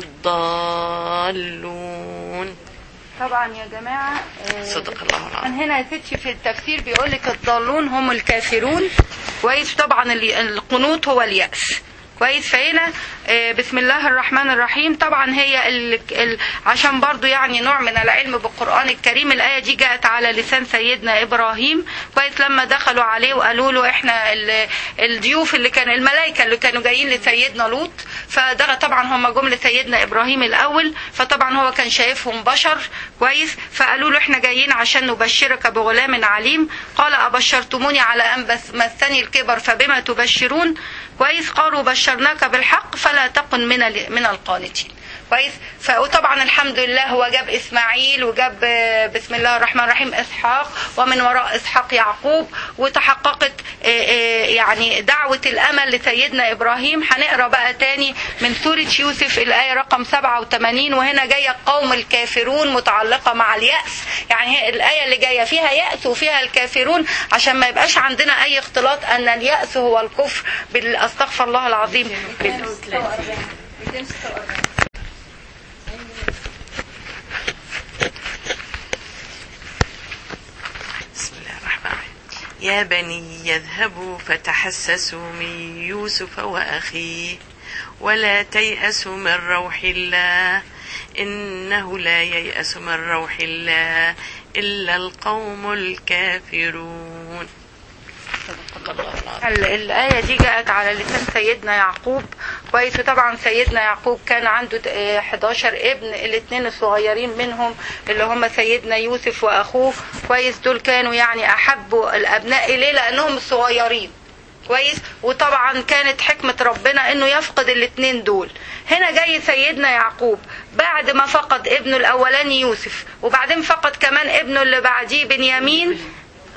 الضالون طبعا يا جماعة آه، صدق الله من العظيم هنا يا ستي في التفسير بيقول لك الضالون هم الكافرون كويس طبعا ال- القنوط هو اليأس كويس فهنا آه، بسم الله الرحمن الرحيم طبعا هي ال... ال... عشان برضو يعني نوع من العلم بالقرآن الكريم الآية دي جاءت على لسان سيدنا إبراهيم كويس لما دخلوا عليه وقالوا له احنا ال... الضيوف اللي كان الملائكة اللي كانوا جايين لسيدنا لوط فده طبعا هم جم لسيدنا إبراهيم الأول فطبعا هو كان شايفهم بشر كويس فقالوا له احنا جايين عشان نبشرك بغلام عليم قال أبشرتموني على أن بس مسني الكبر فبما تبشرون كويس قالوا بشرناك بالحق فلا تكن من ال- من القانتين كويس فطبعا الحمد لله هو جاب اسماعيل وجاب آه، بسم الله الرحمن الرحيم اسحاق ومن وراء اسحاق يعقوب وتحققت آه، آه، يعني دعوه الامل لسيدنا ابراهيم هنقرا بقى تاني من سوره يوسف الايه رقم 87 وهنا جايه قوم الكافرون متعلقه مع الياس يعني هي الايه اللي جايه فيها ياس وفيها الكافرون عشان ما يبقاش عندنا اي اختلاط ان الياس هو الكفر بال- استغفر الله العظيم بال- بسم الله الرحمن الرحيم يا بني يذهبوا فتحسسوا من يوسف وأخيه ولا تيأسوا من روح الله إنه لا ييأس من روح الله إلا القوم الكافرون صدق الله العظيم ال- الآية دي جاءت على لسان سيدنا يعقوب كويس وطبعا سيدنا يعقوب كان عنده آه، 11 ابن الاثنين الصغيرين منهم اللي هم سيدنا يوسف وأخوه كويس دول كانوا يعني أحب الأبناء إليه لأنهم الصغيرين كويس وطبعا كانت حكمة ربنا انه يفقد الاتنين دول هنا جاي سيدنا يعقوب بعد ما فقد ابنه الاولاني يوسف وبعدين فقد كمان ابنه اللي بعديه بنيامين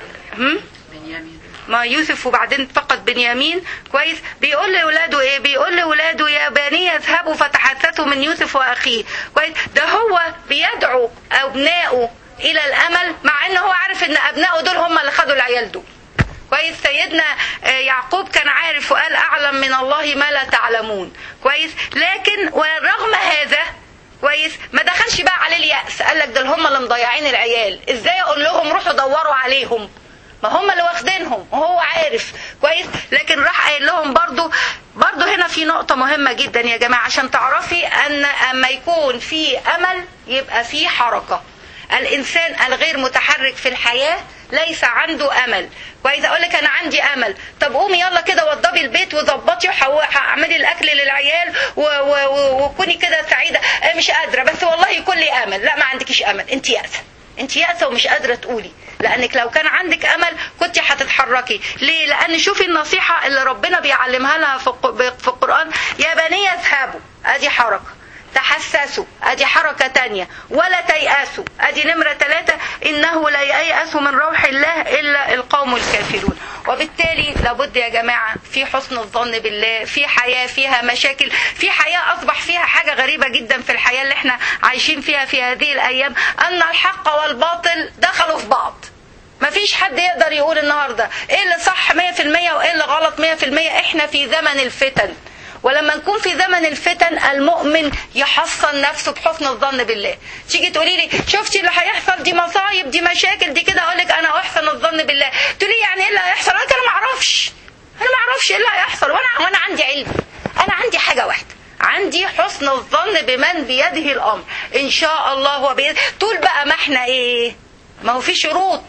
هم؟ بنيامين ما يوسف وبعدين فقد بنيامين كويس بيقول لاولاده ايه بيقول لاولاده يا بني اذهبوا فتحسسوا من يوسف واخيه كويس ده هو بيدعو ابنائه الى الامل مع ان هو عارف ان ابنائه دول هم اللي خدوا العيال دول كويس سيدنا آه، يعقوب كان عارف وقال اعلم من الله ما لا تعلمون كويس لكن ورغم هذا كويس ما دخلش بقى عليه اليأس قال لك دول هم اللي مضيعين العيال ازاي اقول لهم روحوا دوروا عليهم ما هم اللي واخدينهم وهو عارف كويس لكن راح قايل لهم برضو برضو هنا في نقطة مهمة جدا يا جماعة عشان تعرفي ان اما يكون في امل يبقى في حركة الانسان الغير متحرك في الحياة ليس عنده امل كويس اقول لك انا عندي امل طب قومي يلا كده وضبي البيت وظبطي واعملي الاكل للعيال و- و- و- وكوني كده سعيده آه، مش قادره بس والله يكون لي امل لا ما عندكيش امل انت يائسه انت يائسه ومش قادره تقولي لانك لو كان عندك امل كنت هتتحركي ليه لان شوفي النصيحه اللي ربنا بيعلمها لنا في الق- في القران يا بني اذهبوا ادي حركه تحسسوا ادي حركة تانية ولا تيأسوا ادي نمرة ثلاثة انه لا ييأس من روح الله الا القوم الكافرون وبالتالي لابد يا جماعة في حسن الظن بالله في حياة فيها مشاكل في حياة اصبح فيها حاجة غريبة جدا في الحياة اللي احنا عايشين فيها في هذه الايام ان الحق والباطل دخلوا في بعض مفيش حد يقدر يقول النهارده ايه اللي صح 100% وايه اللي غلط 100% احنا في زمن الفتن ولما نكون في زمن الفتن المؤمن يحصن نفسه بحسن الظن بالله تيجي تقولي لي شفتي اللي هيحصل دي مصايب دي مشاكل دي كده اقول لك انا احسن الظن بالله تقولي يعني ايه اللي هيحصل انا كده ما اعرفش انا ما اعرفش ايه اللي هيحصل وانا وانا عندي علم انا عندي حاجه واحده عندي حسن الظن بمن بيده الامر ان شاء الله وبيد طول بقى ما احنا ايه ما هو في شروط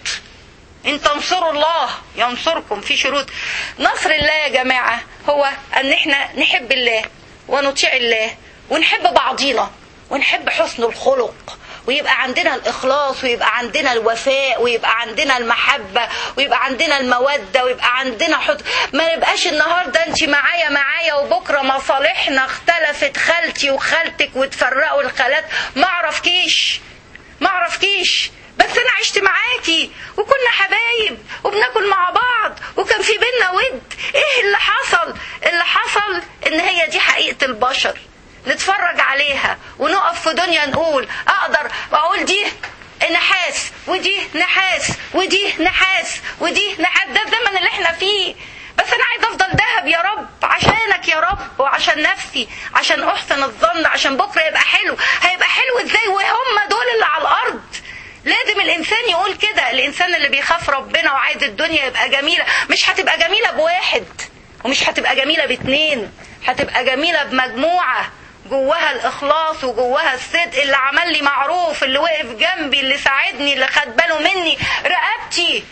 ان تنصروا الله ينصركم في شروط نصر الله يا جماعة هو ان احنا نحب الله ونطيع الله ونحب بعضينا ونحب حسن الخلق ويبقى عندنا الإخلاص ويبقى عندنا الوفاء ويبقى عندنا المحبة ويبقى عندنا المودة ويبقى عندنا حد ما نبقاش النهاردة انت معايا معايا وبكرة مصالحنا اختلفت خالتي وخالتك وتفرقوا الخالات ما اعرفكيش ما اعرفكيش بس انا عشت معاكي وكنا حبايب وبناكل مع بعض وكان في بينا ود ايه اللي حصل اللي حصل ان هي دي حقيقة البشر نتفرج عليها ونقف في دنيا نقول اقدر اقول دي نحاس ودي نحاس ودي نحاس ودي نحاس ده الزمن اللي احنا فيه بس انا عايز افضل ذهب يا رب عشانك يا رب وعشان نفسي عشان احسن الظن عشان بكره يبقى حلو هيبقى حلو ازاي وهم دول اللي على الارض لازم الانسان يقول كده الانسان اللي بيخاف ربنا وعايز الدنيا يبقى جميله مش هتبقى جميله بواحد ومش هتبقى جميله باتنين هتبقى جميله بمجموعه جواها الاخلاص وجواها الصدق اللي عمل لي معروف اللي وقف جنبي اللي ساعدني اللي خد باله مني رقبتي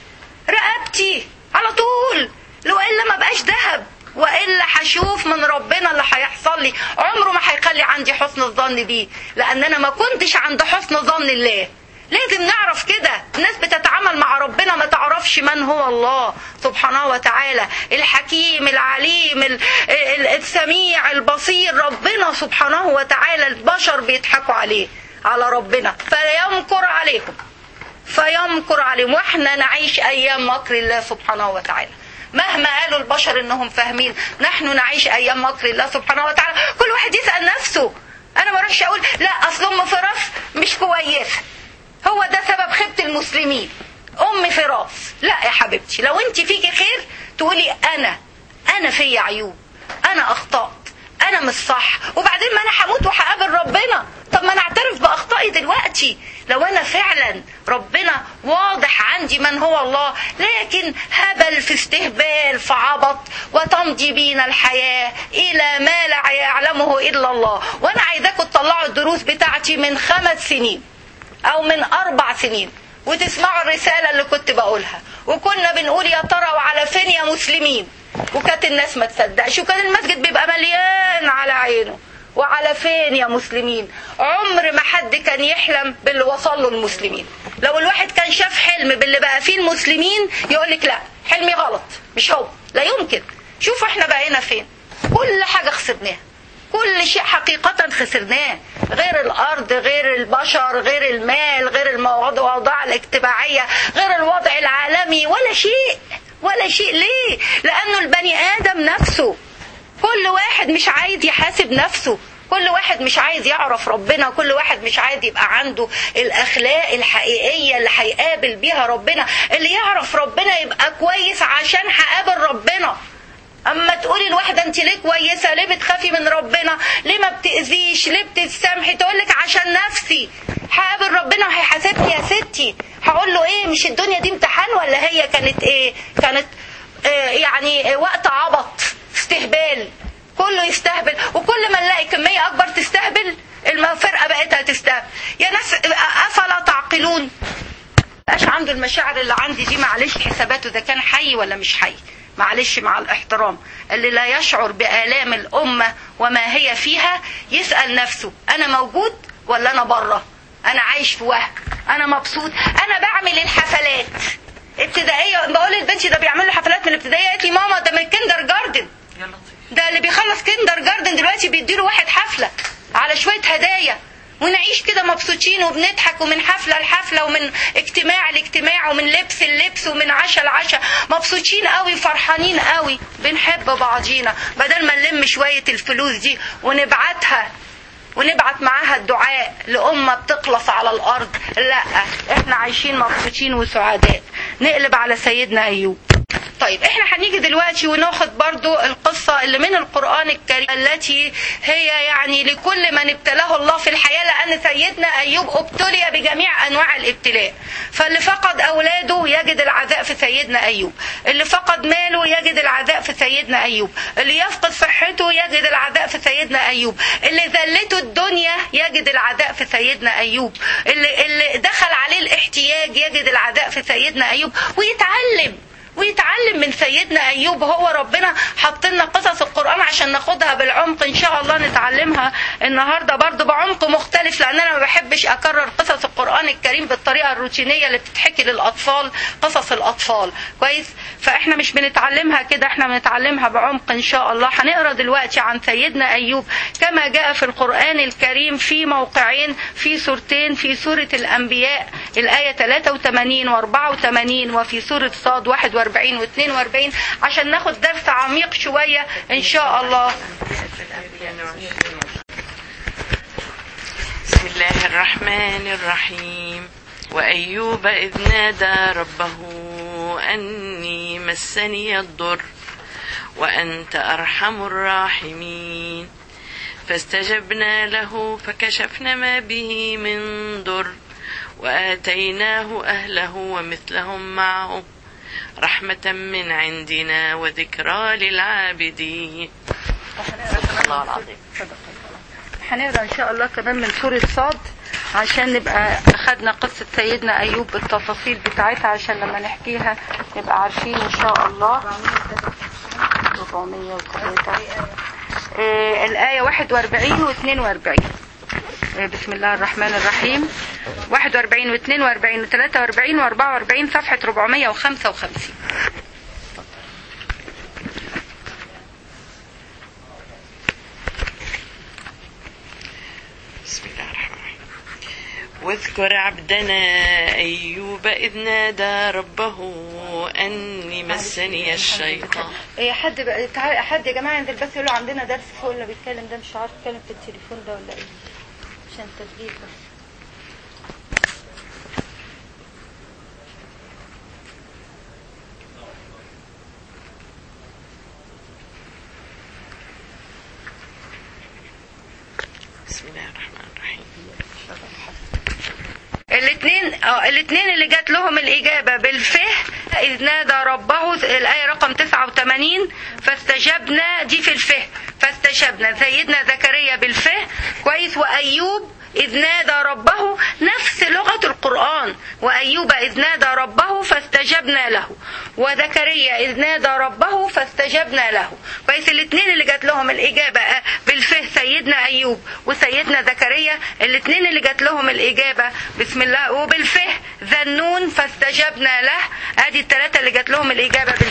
رقبتي على طول لو الا ما بقاش ذهب والا هشوف من ربنا اللي هيحصل لي عمره ما هيخلي عندي حسن الظن بيه لان انا ما كنتش عند حسن ظن الله لازم نعرف كده الناس بتتعامل مع ربنا ما تعرفش من هو الله سبحانه وتعالى الحكيم العليم ال- ال- السميع البصير ربنا سبحانه وتعالى البشر بيضحكوا عليه على ربنا فيمكر عليهم فيمكر عليهم واحنا نعيش ايام مكر الله سبحانه وتعالى مهما قالوا البشر انهم فاهمين نحن نعيش ايام مكر الله سبحانه وتعالى كل واحد يسال نفسه انا ما اروحش اقول لا اصل ام فراس مش كويسه هو ده سبب خيبه المسلمين ام فراس لا يا حبيبتي لو انت فيكي خير تقولي انا انا فيا عيوب انا اخطات انا مش صح وبعدين ما انا هموت وهقابل ربنا طب ما انا اعترف باخطائي دلوقتي لو انا فعلا ربنا واضح عندي من هو الله لكن هبل في استهبال في عبط وتمضي بينا الحياه الى ما لا يعلمه الا الله وانا عايزاكم تطلعوا الدروس بتاعتي من خمس سنين او من اربع سنين وتسمعوا الرسالة اللي كنت بقولها وكنا بنقول يا ترى وعلى فين يا مسلمين وكانت الناس ما تصدقش وكان المسجد بيبقى مليان على عينه وعلى فين يا مسلمين عمر ما حد كان يحلم باللي وصل له المسلمين لو الواحد كان شاف حلم باللي بقى فيه المسلمين يقول لك لا حلمي غلط مش هو لا يمكن شوفوا احنا بقينا فين كل حاجة خسرناها كل شيء حقيقة خسرناه غير الأرض غير البشر غير المال غير الأوضاع الاجتماعية غير الوضع العالمي ولا شيء ولا شيء ليه لأنه البني آدم نفسه كل واحد مش عايز يحاسب نفسه كل واحد مش عايز يعرف ربنا كل واحد مش عايز يبقى عنده الأخلاق الحقيقية اللي هيقابل بيها ربنا اللي يعرف ربنا يبقى كويس عشان هقابل ربنا اما تقولي الواحدة انت ليه كويسة ليه بتخافي من ربنا ليه ما بتأذيش ليه بتتسامحي تقولك عشان نفسي هقابل ربنا وهيحاسبني يا ستي هقول له ايه مش الدنيا دي امتحان ولا هي كانت ايه كانت آه يعني وقت عبط استهبال كله يستهبل وكل ما نلاقي كمية اكبر تستهبل الفرقة بقت هتستهبل يا ناس افلا تعقلون بقاش عنده المشاعر اللي عندي دي معلش حساباته ده كان حي ولا مش حي معلش مع الاحترام اللي لا يشعر بآلام الأمة وما هي فيها يسأل نفسه أنا موجود ولا أنا بره أنا عايش في وهم أنا مبسوط أنا بعمل الحفلات ابتدائية بقول لبنتي ده بيعملوا حفلات من الابتدائية قالت لي ماما ده من كندر جاردن ده اللي بيخلص كندر جاردن دلوقتي بيديله واحد حفلة على شوية هدايا ونعيش كده مبسوطين وبنضحك ومن حفلة لحفلة ومن اجتماع لاجتماع ومن لبس للبس ومن عشاء لعشاء مبسوطين قوي فرحانين قوي بنحب بعضينا بدل ما نلم شوية الفلوس دي ونبعتها ونبعت معاها الدعاء لأمة بتقلص على الأرض لا احنا عايشين مبسوطين وسعداء نقلب على سيدنا أيوب طيب احنا هنيجي دلوقتي وناخد برضو القصة اللي من القرآن الكريم التي هي يعني لكل من ابتلاه الله في الحياة لأن سيدنا أيوب ابتلي بجميع أنواع الابتلاء فاللي فقد أولاده يجد العذاب في سيدنا أيوب اللي فقد ماله يجد العذاب في سيدنا أيوب اللي يفقد صحته يجد العذاب في سيدنا أيوب اللي ذلته الدنيا يجد العذاب في سيدنا أيوب اللي, اللي دخل عليه الاحتياج يجد العذاب في سيدنا أيوب ويتعلم ويتعلم من سيدنا ايوب هو ربنا حط لنا قصص القران عشان ناخدها بالعمق ان شاء الله نتعلمها النهارده برضو بعمق مختلف لان انا ما بحبش اكرر قصص القران الكريم بالطريقه الروتينيه اللي بتتحكي للاطفال قصص الاطفال كويس فاحنا مش بنتعلمها كده احنا بنتعلمها بعمق ان شاء الله هنقرا دلوقتي عن سيدنا ايوب كما جاء في القران الكريم في موقعين في سورتين في سوره الانبياء الايه 83 و84 وفي سوره صاد 41 و 42 عشان ناخد درس عميق شويه ان شاء الله بسم الله الرحمن الرحيم وأيوب إذ نادى ربه أني مسني الضر وأنت أرحم الراحمين فاستجبنا له فكشفنا ما به من ضر وآتيناه أهله ومثلهم معهم رحمة من عندنا وذكرى للعابدين صدق الله العظيم هنقرا ان شاء الله كمان من سوره صاد عشان نبقى اخدنا قصه سيدنا ايوب بالتفاصيل بتاعتها عشان لما نحكيها نبقى عارفين ان شاء الله 403 آه الايه 41 و 42 آه بسم الله الرحمن الرحيم 41 و 42 و 43 و 44 صفحه 455 بسم الله الرحمن الرحيم واذكر عبدنا أيوب إذ نادى ربه أني مسني الشيطان إيه حد بقى تعال حد يا جماعه ينزل بس يقول له عندنا درس فوق اللي بيتكلم ده مش عارف يتكلم في التليفون ده ولا ايه عشان تسجيل بس بسم الله الرحمن الرحيم الاثنين اه الاثنين اللي جات لهم الاجابه بالفه اذ نادى ربه الايه رقم 89 فاستجبنا دي في الفه فاستجبنا سيدنا زكريا بالفه كويس وايوب إذ نادى ربه نفس لغة القرآن وأيوب إذ نادى ربه فاستجبنا له وزكريا إذ نادى ربه فاستجبنا له كويس الاثنين اللي جات لهم الإجابة بالفه سيدنا أيوب وسيدنا زكريا الاثنين اللي جات لهم الإجابة بسم الله وبالفه ذنون فاستجبنا له ادي الثلاثة اللي جات لهم الإجابة بالفه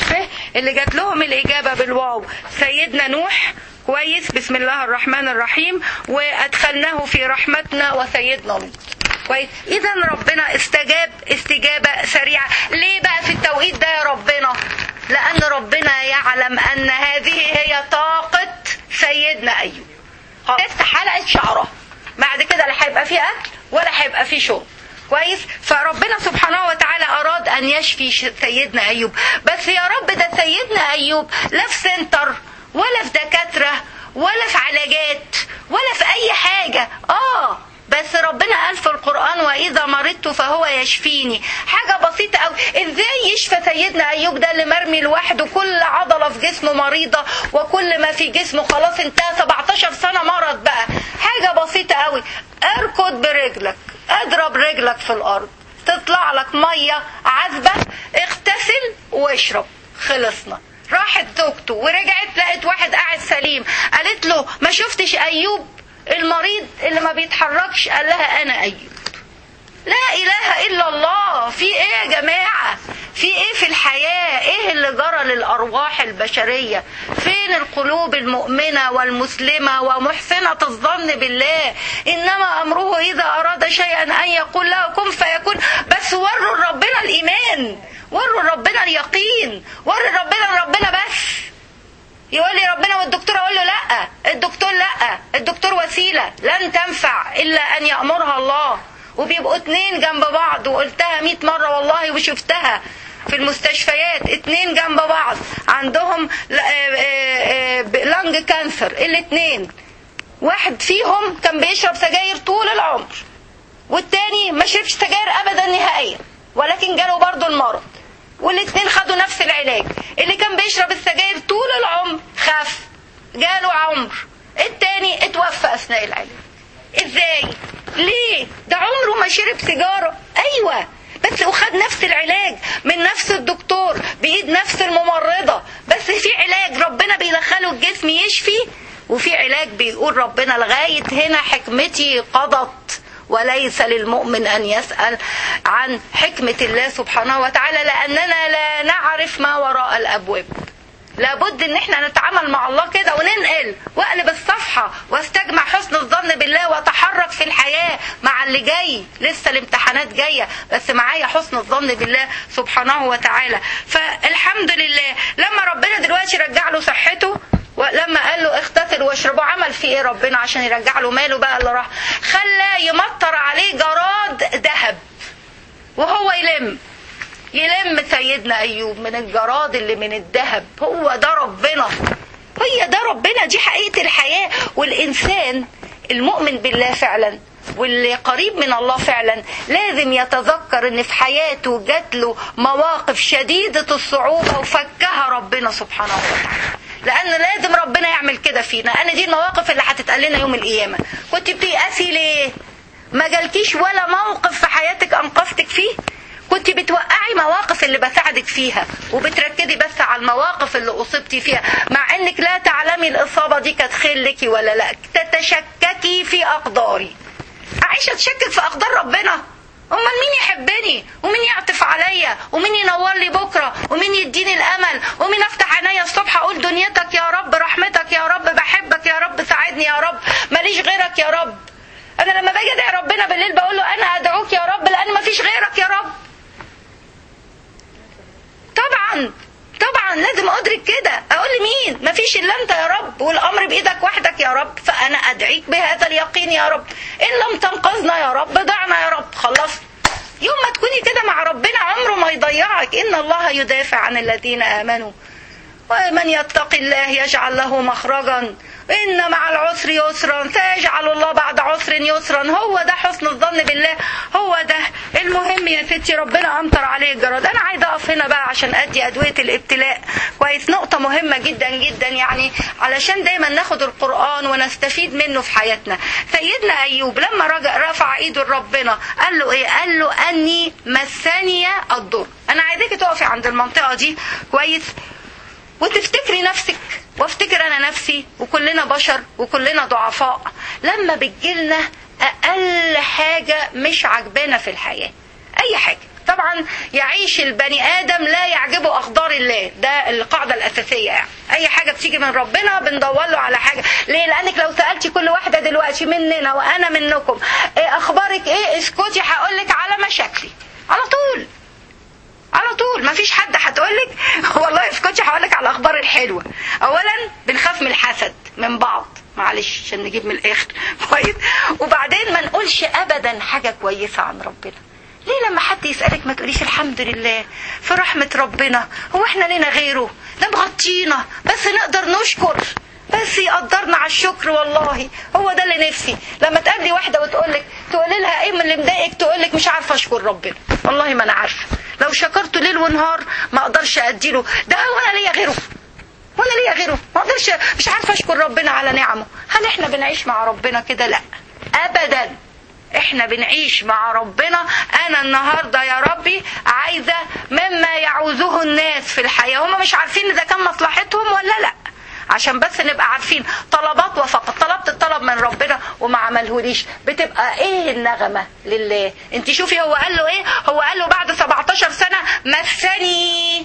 اللي جات لهم الإجابة بالواو سيدنا نوح كويس بسم الله الرحمن الرحيم وأدخلناه في رحمتنا وسيدنا لوط كويس اذا ربنا استجاب استجابه سريعه ليه بقى في التوقيت ده يا ربنا لان ربنا يعلم ان هذه هي طاقه سيدنا ايوب لسه حلقه شعره بعد كده لا هيبقى فيه اكل ولا هيبقى فيه شرب كويس فربنا سبحانه وتعالى اراد ان يشفي سيدنا ايوب بس يا رب ده سيدنا ايوب لا في سنتر ولا في دكاتره ولا في علاجات ولا في اي حاجه اه بس ربنا قال في القرآن وإذا مرضت فهو يشفيني حاجة بسيطة أوي إزاي يشفى سيدنا أيوب ده اللي مرمي لوحده كل عضلة في جسمه مريضة وكل ما في جسمه خلاص انتهى 17 سنة مرض بقى حاجة بسيطة أوي اركض برجلك اضرب رجلك في الأرض تطلع لك مية عذبة اغتسل واشرب خلصنا راحت زوجته ورجعت لقت واحد قاعد سليم قالت له ما شفتش أيوب المريض اللي ما بيتحركش قال لها انا ايوب لا اله الا الله في ايه يا جماعه في ايه في الحياه ايه اللي جرى للارواح البشريه فين القلوب المؤمنه والمسلمه ومحسنه الظن بالله انما امره اذا اراد شيئا ان يقول له كن فيكون بس وروا ربنا الايمان وروا ربنا اليقين وروا ربنا ربنا بس يقول لي ربنا والدكتور اقول له لا الدكتور لا الدكتور وسيله لن تنفع الا ان يامرها الله وبيبقوا اتنين جنب بعض وقلتها مئة مرة والله وشفتها في المستشفيات اتنين جنب بعض عندهم لانج كانسر الاتنين واحد فيهم كان بيشرب سجاير طول العمر والتاني ما شربش سجاير ابدا نهائيا ولكن جاله برضه المرض والاثنين خدوا نفس العلاج اللي كان بيشرب السجاير طول العمر خف جاله عمر التاني اتوفى اثناء العلاج ازاي ليه ده عمره ما شرب سيجاره ايوه بس وخد نفس العلاج من نفس الدكتور بايد نفس الممرضه بس في علاج ربنا بيدخله الجسم يشفي وفي علاج بيقول ربنا لغايه هنا حكمتي قضت وليس للمؤمن أن يسأل عن حكمة الله سبحانه وتعالى لأننا لا نعرف ما وراء الأبواب لابد ان احنا نتعامل مع الله كده وننقل واقلب الصفحة واستجمع حسن الظن بالله واتحرك في الحياة مع اللي جاي لسه الامتحانات جاية بس معايا حسن الظن بالله سبحانه وتعالى فالحمد لله لما ربنا دلوقتي رجع له صحته ولما قال له اغتسل واشربوا عمل فيه ايه ربنا عشان يرجع له ماله بقى اللي راح خلى يمطر عليه جراد ذهب وهو يلم يلم سيدنا ايوب من الجراد اللي من الذهب هو ده ربنا هي ده ربنا دي حقيقه الحياه والانسان المؤمن بالله فعلا واللي قريب من الله فعلا لازم يتذكر ان في حياته جات له مواقف شديده الصعوبه وفكها ربنا سبحانه وتعالى لان لازم ربنا يعمل كده فينا لان دي المواقف اللي هتتقال لنا يوم القيامه كنت بتيأسي ليه ما جالكيش ولا موقف في حياتك انقذتك فيه كنت بتوقعي مواقف اللي بساعدك فيها وبتركزي بس على المواقف اللي اصبتي فيها مع انك لا تعلمي الاصابه دي كانت خير لك ولا لا تتشككي في اقداري عايشه تشكك في اقدار ربنا امال مين يحبني ومين يعطف عليا ومين ينور لي بكره ومين يديني الامل ومين افتح عينيا الصبح اقول دنيتك يا رب رحمتك يا رب بحبك يا رب ساعدني يا رب ماليش غيرك يا رب انا لما باجي ادعي ربنا بالليل بقول له انا ادعوك يا رب لان مفيش غيرك يا رب طبعا طبعا لازم ادرك كده اقول لمين مفيش الا انت يا رب والامر بايدك وحدك يا رب فانا ادعيك بهذا اليقين يا رب ان لم تنقذنا يا رب ضعنا يا رب خلاص يوم ما تكوني كده مع ربنا عمره ما يضيعك ان الله يدافع عن الذين امنوا ومن يتق الله يجعل له مخرجا إن مع العسر يسرا سيجعل الله بعد عسر يسرا هو ده حسن الظن بالله هو ده المهم يا ستي ربنا أمطر عليه الجراد أنا عايزة أقف هنا بقى عشان أدي أدوية الابتلاء كويس نقطة مهمة جدا جدا يعني علشان دايما ناخد القرآن ونستفيد منه في حياتنا سيدنا أيوب لما رجع رفع إيده لربنا قال له إيه قال له أني مسني الضر أنا عايزاكي تقفي عند المنطقة دي كويس وتفتكري نفسك وافتكر انا نفسي وكلنا بشر وكلنا ضعفاء لما بتجيلنا اقل حاجه مش عجبانا في الحياه اي حاجه طبعا يعيش البني ادم لا يعجبه اقدار الله ده القاعده الاساسيه يعني اي حاجه بتيجي من ربنا بندور له على حاجه ليه لانك لو سالتي كل واحده دلوقتي مننا وانا منكم إيه اخبارك ايه اسكتي هقول لك على مشاكلي على طول على طول ما فيش حد هتقولك والله اسكتي هقولك على الاخبار الحلوه اولا بنخاف من الحسد من بعض معلش عشان نجيب من الاخر كويس وبعدين ما نقولش ابدا حاجه كويسه عن ربنا ليه لما حد يسالك ما تقوليش الحمد لله في رحمه ربنا هو احنا لنا غيره ده مغطينا بس نقدر نشكر بس يقدرنا على الشكر والله هو ده اللي نفسي لما تقابلي واحده وتقول لك تقولي لها ايه من اللي مضايقك تقول لك مش عارفه اشكر ربنا والله ما انا عارفه لو شكرته ليل ونهار ما اقدرش اديله ده هو انا ليا غيره وانا ليا غيره ما اقدرش مش عارفه اشكر ربنا على نعمه هل احنا بنعيش مع ربنا كده لا ابدا احنا بنعيش مع ربنا انا النهارده يا ربي عايزه مما يعوزه الناس في الحياه هم مش عارفين اذا كان مصلحتهم ولا لا عشان بس نبقى عارفين طلبات وفقط طلبت الطلب من ربنا وما عملهوليش بتبقى ايه النغمة لله انت شوفي هو قال له ايه هو قال له بعد 17 سنة مسني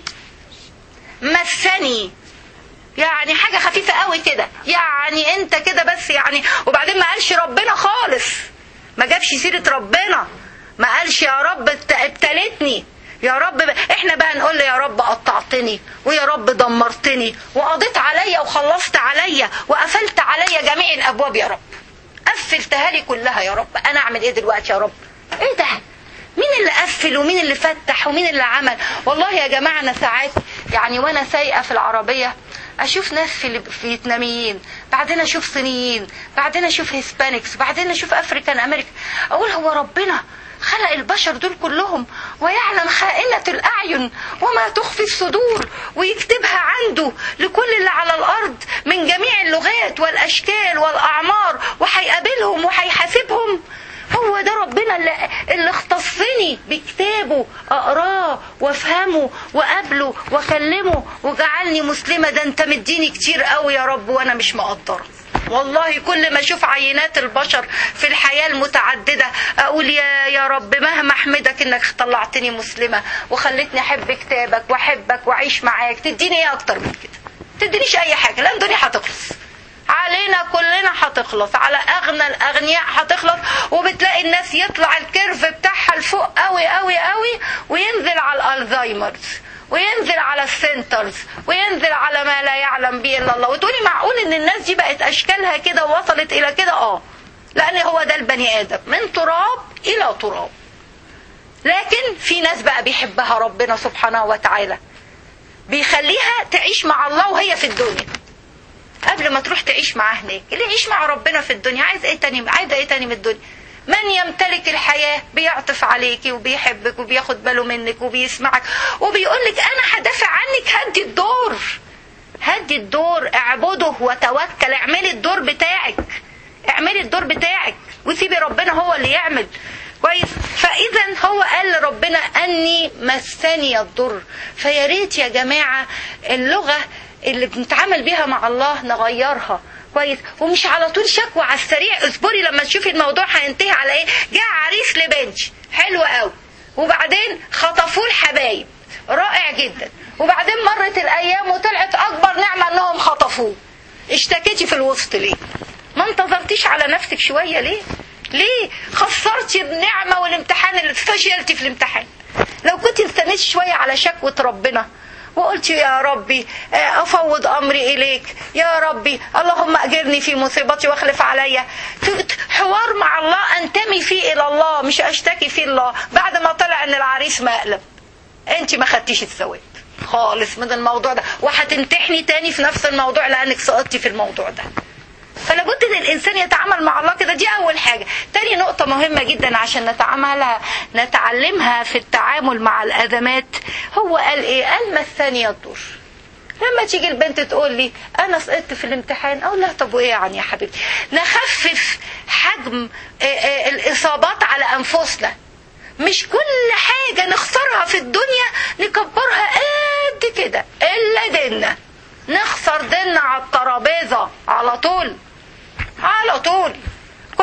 مسني يعني حاجة خفيفة قوي كده يعني انت كده بس يعني وبعدين ما قالش ربنا خالص ما جابش سيرة ربنا ما قالش يا رب ابتلتني يا رب ب... احنا بقى نقول له يا رب قطعتني ويا رب دمرتني وقضيت عليا وخلصت عليا وقفلت عليا جميع الابواب يا رب قفلتها لي كلها يا رب انا اعمل ايه دلوقتي يا رب ايه ده مين اللي قفل ومين اللي فتح ومين اللي عمل والله يا جماعه انا ساعات يعني وانا سايقه في العربيه اشوف ناس في فيتناميين بعدين اشوف صينيين بعدين اشوف هيسبانيكس بعدين اشوف افريكان امريكا اقول هو ربنا خلق البشر دول كلهم ويعلم خائنة الأعين وما تخفي الصدور ويكتبها عنده لكل اللي على الأرض من جميع اللغات والأشكال والأعمار وهيقابلهم وهيحاسبهم هو ده ربنا اللي, اللي اختصني بكتابه اقراه وافهمه وقابله واكلمه وجعلني مسلمه ده انت مديني كتير قوي يا رب وانا مش مقدره والله كل ما اشوف عينات البشر في الحياه المتعدده اقول يا يا رب مهما احمدك انك طلعتني مسلمه وخلتني احب كتابك واحبك واعيش معاك تديني ايه اكتر من كده تدينيش اي حاجه لان الدنيا هتخلص علينا كلنا هتخلص على اغنى الاغنياء هتخلص وبتلاقي الناس يطلع الكيرف بتاعها لفوق قوي قوي قوي وينزل على الالزايمرز وينزل على السنترز وينزل على ما لا يعلم به الا الله وتقولي معقول ان الناس دي بقت اشكالها كده ووصلت الى كده اه لان هو ده البني ادم من تراب الى تراب لكن في ناس بقى بيحبها ربنا سبحانه وتعالى بيخليها تعيش مع الله وهي في الدنيا قبل ما تروح تعيش معاه هناك اللي يعيش مع ربنا في الدنيا عايز ايه تاني عايز ايه تاني من الدنيا من يمتلك الحياة بيعطف عليكي وبيحبك وبياخد باله منك وبيسمعك وبيقولك انا هدافع عنك هدي الدور هدي الدور اعبده وتوكل اعملي الدور بتاعك اعملي الدور بتاعك وسيبي ربنا هو اللي يعمل كويس فاذا هو قال لربنا اني مسني الضر فيا ريت يا جماعه اللغه اللي بنتعامل بيها مع الله نغيرها كويس ومش على طول شكوى على السريع اصبري لما تشوفي الموضوع هينتهي على ايه جه عريس لبنج حلو قوي وبعدين خطفوه الحبايب رائع جدا وبعدين مرت الايام وطلعت اكبر نعمه انهم خطفوه اشتكيتي في الوسط ليه ما انتظرتيش على نفسك شويه ليه ليه خسرتي النعمه والامتحان اللي فشلتي في الامتحان لو كنت استنيتي شويه على شكوى ربنا وقلت يا ربي افوض امري اليك يا ربي اللهم اجرني في مصيبتي واخلف عليا حوار مع الله انتمي فيه الى الله مش اشتكي فيه الله بعد ما طلع ان العريس مقلب انت ما خدتيش الثواب خالص من الموضوع ده وهتمتحني تاني في نفس الموضوع لانك سقطتي في الموضوع ده فلا بد ان الانسان يتعامل مع الله كده دي اول حاجه تاني نقطه مهمه جدا عشان نتعاملها نتعلمها في التعامل مع الازمات هو قال ايه قال مسني الضر لما تيجي البنت تقول لي انا سقطت في الامتحان اقول لها طب وايه يعني يا حبيبتي نخفف حجم الاصابات على انفسنا مش كل حاجه نخسرها في الدنيا نكبرها قد كده الا ديننا نخسر ديننا على الترابيزه على طول على طول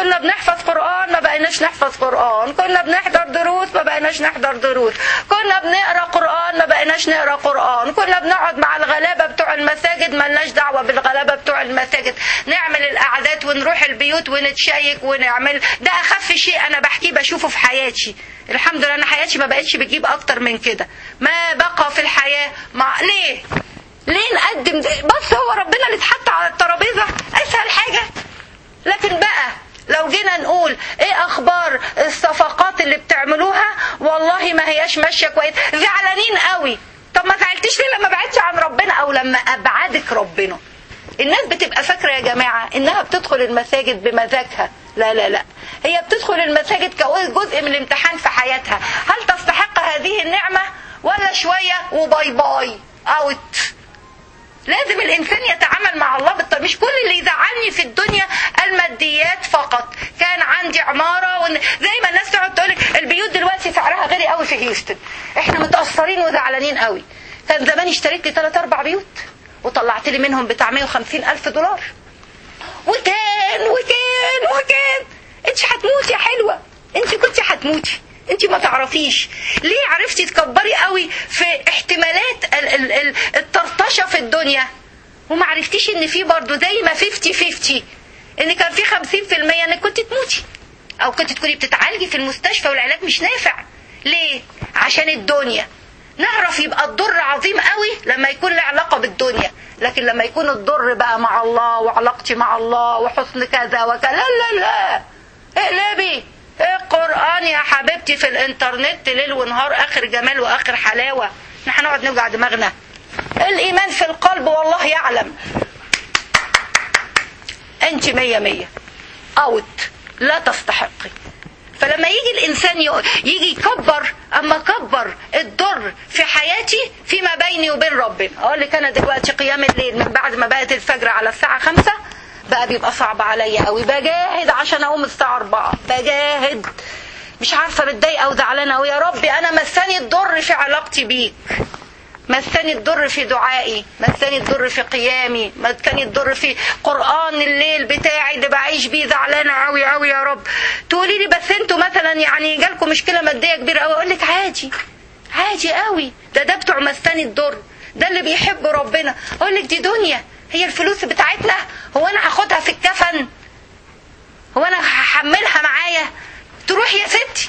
كنا بنحفظ قرآن ما بقيناش نحفظ قرآن كنا بنحضر دروس ما بقيناش نحضر دروس كنا بنقرا قرآن ما بقيناش نقرا قرآن كنا بنقعد مع الغلابة بتوع المساجد ملناش دعوة بالغلابة بتوع المساجد نعمل القعدات ونروح البيوت ونتشيك ونعمل ده أخف شيء أنا بحكيه بشوفه في حياتي الحمد لله أنا حياتي ما بقتش بتجيب أكتر من كده ما بقى في الحياة مع ليه ليه نقدم ده؟ بس هو ربنا اللي اتحط على الترابيزة أسهل حاجة لكن بقى لو جينا نقول ايه اخبار الصفقات اللي بتعملوها والله ما هياش ماشيه كويس زعلانين قوي طب ما زعلتيش ليه لما بعدتي عن ربنا او لما ابعدك ربنا الناس بتبقى فاكره يا جماعه انها بتدخل المساجد بمزاجها لا لا لا هي بتدخل المساجد كجزء من الامتحان في حياتها هل تستحق هذه النعمه ولا شويه وباي باي اوت لازم الانسان يتعامل مع الله بالطريقه مش كل اللي يزعلني في الدنيا الماديات فقط كان عندي عماره ون... زي ما الناس تقعد تقول البيوت دلوقتي سعرها غالي قوي في هيوستن احنا متاثرين وزعلانين قوي كان زمان اشتريت لي 3 4 بيوت وطلعت لي منهم بتاع 150 الف دولار وكان وكان وكان انت هتموتي يا حلوه انت كنت هتموتي انت ما تعرفيش ليه عرفتي تكبري قوي في احتمالات ال- ال- ال- الطرطشه في الدنيا وما عرفتيش ان في برضه زي ما 50 50 ان كان في 50% انك كنت تموتي او كنت تكوني بتتعالجي في المستشفى والعلاج مش نافع ليه عشان الدنيا نعرف يبقى الضر عظيم قوي لما يكون له علاقه بالدنيا لكن لما يكون الضر بقى مع الله وعلاقتي مع الله وحسن كذا وكذا لا لا لا اقلبي القرآن يا حبيبتي في الانترنت ليل ونهار اخر جمال واخر حلاوة احنا هنقعد نوجع دماغنا الايمان في القلب والله يعلم انت مية مية اوت لا تستحقي فلما يجي الانسان ي- يجي يكبر اما كبر الضر في حياتي فيما بيني وبين ربنا اقول لك انا دلوقتي قيام الليل من بعد ما بقت الفجر على الساعه خمسة بقى بيبقى صعب عليا قوي بجاهد عشان اقوم الساعه 4 بجاهد مش عارفه متضايقه وزعلانه قوي يا ربي انا مساني الضر في علاقتي بيك مسني الضر في دعائي مسني الضر في قيامي مسني الضر في قرآن الليل بتاعي اللي بعيش بيه زعلانة قوي قوي يا رب تقولي لي بس انتوا مثلا يعني جالكم مشكلة مادية كبيرة قوي اقول لك عادي عادي قوي ده ده بتوع مسني الضر ده اللي بيحب ربنا اقول لك دي دنيا هي الفلوس بتاعتنا هو انا هاخدها في الكفن هو انا هحملها معايا تروح يا ستي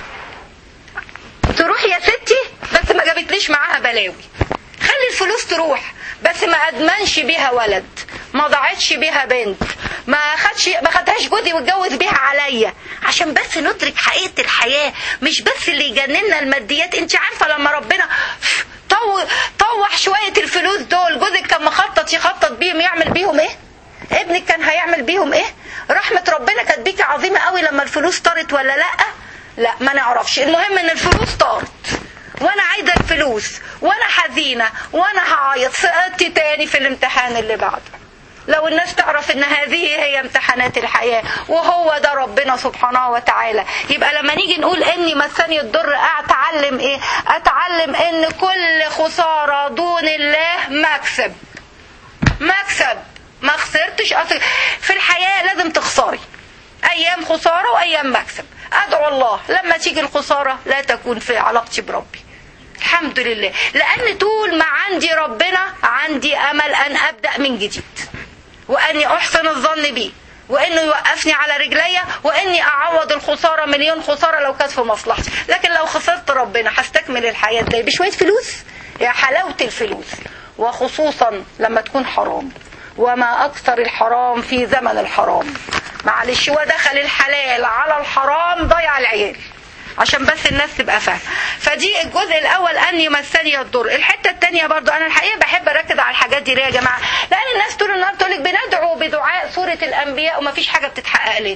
تروح يا ستي بس ما جابتليش معاها بلاوي خلي الفلوس تروح بس ما ادمنش بيها ولد ما ضاعتش بيها بنت ما خدش ما خدهاش جوزي واتجوز بيها عليا عشان بس ندرك حقيقه الحياه مش بس اللي يجننا الماديات انت عارفه لما ربنا طو طوح شويه الفلوس دول جوزك كان مخطط يخطط بيهم يعمل بيهم ايه ابنك كان هيعمل بيهم ايه رحمه ربنا كانت بيكي عظيمه قوي لما الفلوس طارت ولا لا لا ما نعرفش المهم ان الفلوس طارت وانا عايزه الفلوس وانا حزينه وانا هعيط سقطت تاني في الامتحان اللي بعده لو الناس تعرف ان هذه هي امتحانات الحياه وهو ده ربنا سبحانه وتعالى يبقى لما نيجي نقول اني مسني الضر اتعلم ايه اتعلم ان كل خساره دون الله مكسب مكسب ما خسرتش أصل في الحياه لازم تخسري ايام خساره وايام مكسب ادعو الله لما تيجي الخساره لا تكون في علاقتي بربي الحمد لله لان طول ما عندي ربنا عندي امل ان ابدا من جديد واني احسن الظن بيه وانه يوقفني على رجليا واني اعوض الخساره مليون خساره لو كانت في مصلحتي لكن لو خسرت ربنا هستكمل الحياه ازاي بشويه فلوس يا حلاوه الفلوس وخصوصا لما تكون حرام وما اكثر الحرام في زمن الحرام معلش هو دخل الحلال على الحرام ضيع العيال عشان بس الناس تبقى فاهمه فدي الجزء الاول ان يمسني الضر الحته الثانيه برضو انا الحقيقه بحب اركز على الحاجات دي ليه يا جماعه لان الناس طول النهار تقول لك بندعو بدعاء سوره الانبياء ومفيش حاجه بتتحقق لنا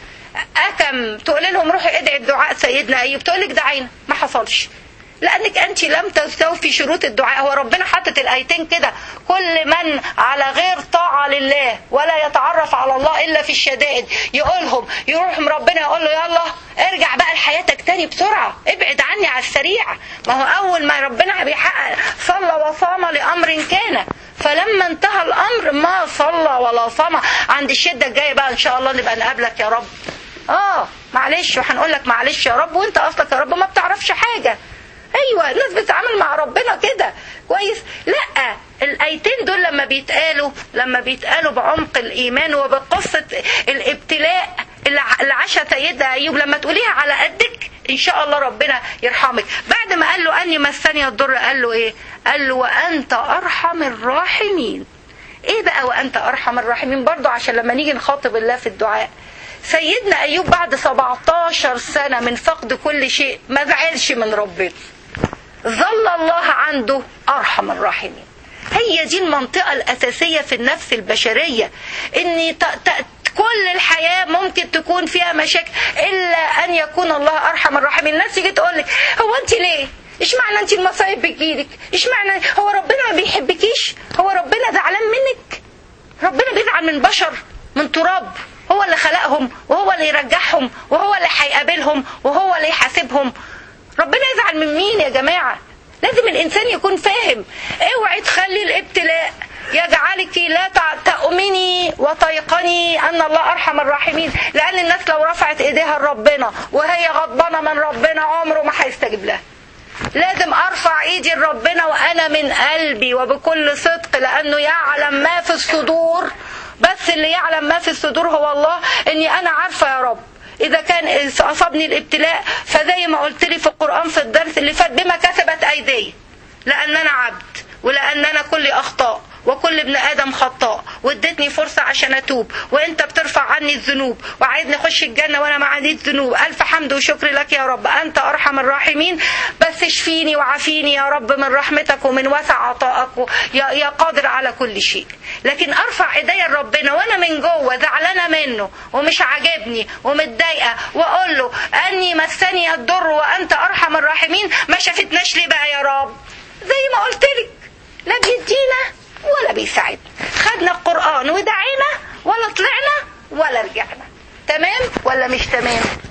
أكم تقول لهم روحي ادعي بدعاء سيدنا أيوب تقول لك دعينا ما حصلش لأنك أنت لم تستوفي شروط الدعاء هو ربنا حاطط الآيتين كده كل من على غير طاعة لله ولا يتعرف على الله إلا في الشدائد يقولهم يروحهم ربنا يقول له يلا ارجع بقى لحياتك تاني بسرعة ابعد عني على السريع ما هو أول ما ربنا بيحقق صلى وصام لأمر كان فلما انتهى الأمر ما صلى ولا صام عند الشدة الجاية بقى إن شاء الله نبقى نقابلك يا رب اه معلش وهنقول لك معلش يا رب وانت اصلك يا رب ما بتعرفش حاجه ايوه الناس بتتعامل مع ربنا كده كويس لا الايتين دول لما بيتقالوا لما بيتقالوا بعمق الايمان وبقصه الابتلاء اللي ع- اللي عاشها سيدنا ايوب لما تقوليها على قدك ان شاء الله ربنا يرحمك بعد ما قال له اني مسني الضر قال له ايه قال له وانت ارحم الراحمين ايه بقى وانت ارحم الراحمين برضو عشان لما نيجي نخاطب الله في الدعاء سيدنا ايوب بعد 17 سنه من فقد كل شيء ما زعلش من ربنا ظل الله عنده ارحم الراحمين هي دي المنطقه الاساسيه في النفس البشريه ان ت... ت... كل الحياة ممكن تكون فيها مشاكل إلا أن يكون الله أرحم الراحمين الناس تيجي تقول لك هو أنت ليه؟ إيش معنى أنت المصايب بتجيلك؟ إيش معنى هو ربنا ما بيحبكيش؟ هو ربنا زعلان منك؟ ربنا بيزعل من بشر من تراب هو اللي خلقهم وهو اللي يرجعهم وهو اللي هيقابلهم وهو اللي يحاسبهم ربنا يزعل من مين يا جماعة لازم الإنسان يكون فاهم اوعي تخلي الابتلاء يجعلك لا تع- تؤمني وتيقني أن الله أرحم الراحمين لأن الناس لو رفعت إيديها لربنا وهي غضبانة من ربنا عمره ما هيستجيب لها لازم ارفع ايدي لربنا وانا من قلبي وبكل صدق لانه يعلم ما في الصدور بس اللي يعلم ما في الصدور هو الله اني انا عارفه يا رب اذا كان اصابني الابتلاء فزي ما قلت لي في القران في الدرس اللي فات بما كسبت ايدي لان انا عبد ولان انا كل اخطاء وكل ابن ادم خطاء واديتني فرصه عشان اتوب وانت بترفع عني الذنوب وعايزني اخش الجنه وانا ما عنديش ذنوب الف حمد وشكر لك يا رب انت ارحم الراحمين بس اشفيني وعافيني يا رب من رحمتك ومن وسع عطائك و- يا, يا قادر على كل شيء لكن ارفع ايديا لربنا وانا من جوه زعلانه منه ومش عاجبني ومتضايقه واقول له اني مسني الضر وانت ارحم الراحمين ما شافتناش ليه بقى يا رب زي ما قلت لك لا بيدينا ولا بيساعدنا خدنا القرآن ودعينا ولا طلعنا ولا رجعنا تمام ولا مش تمام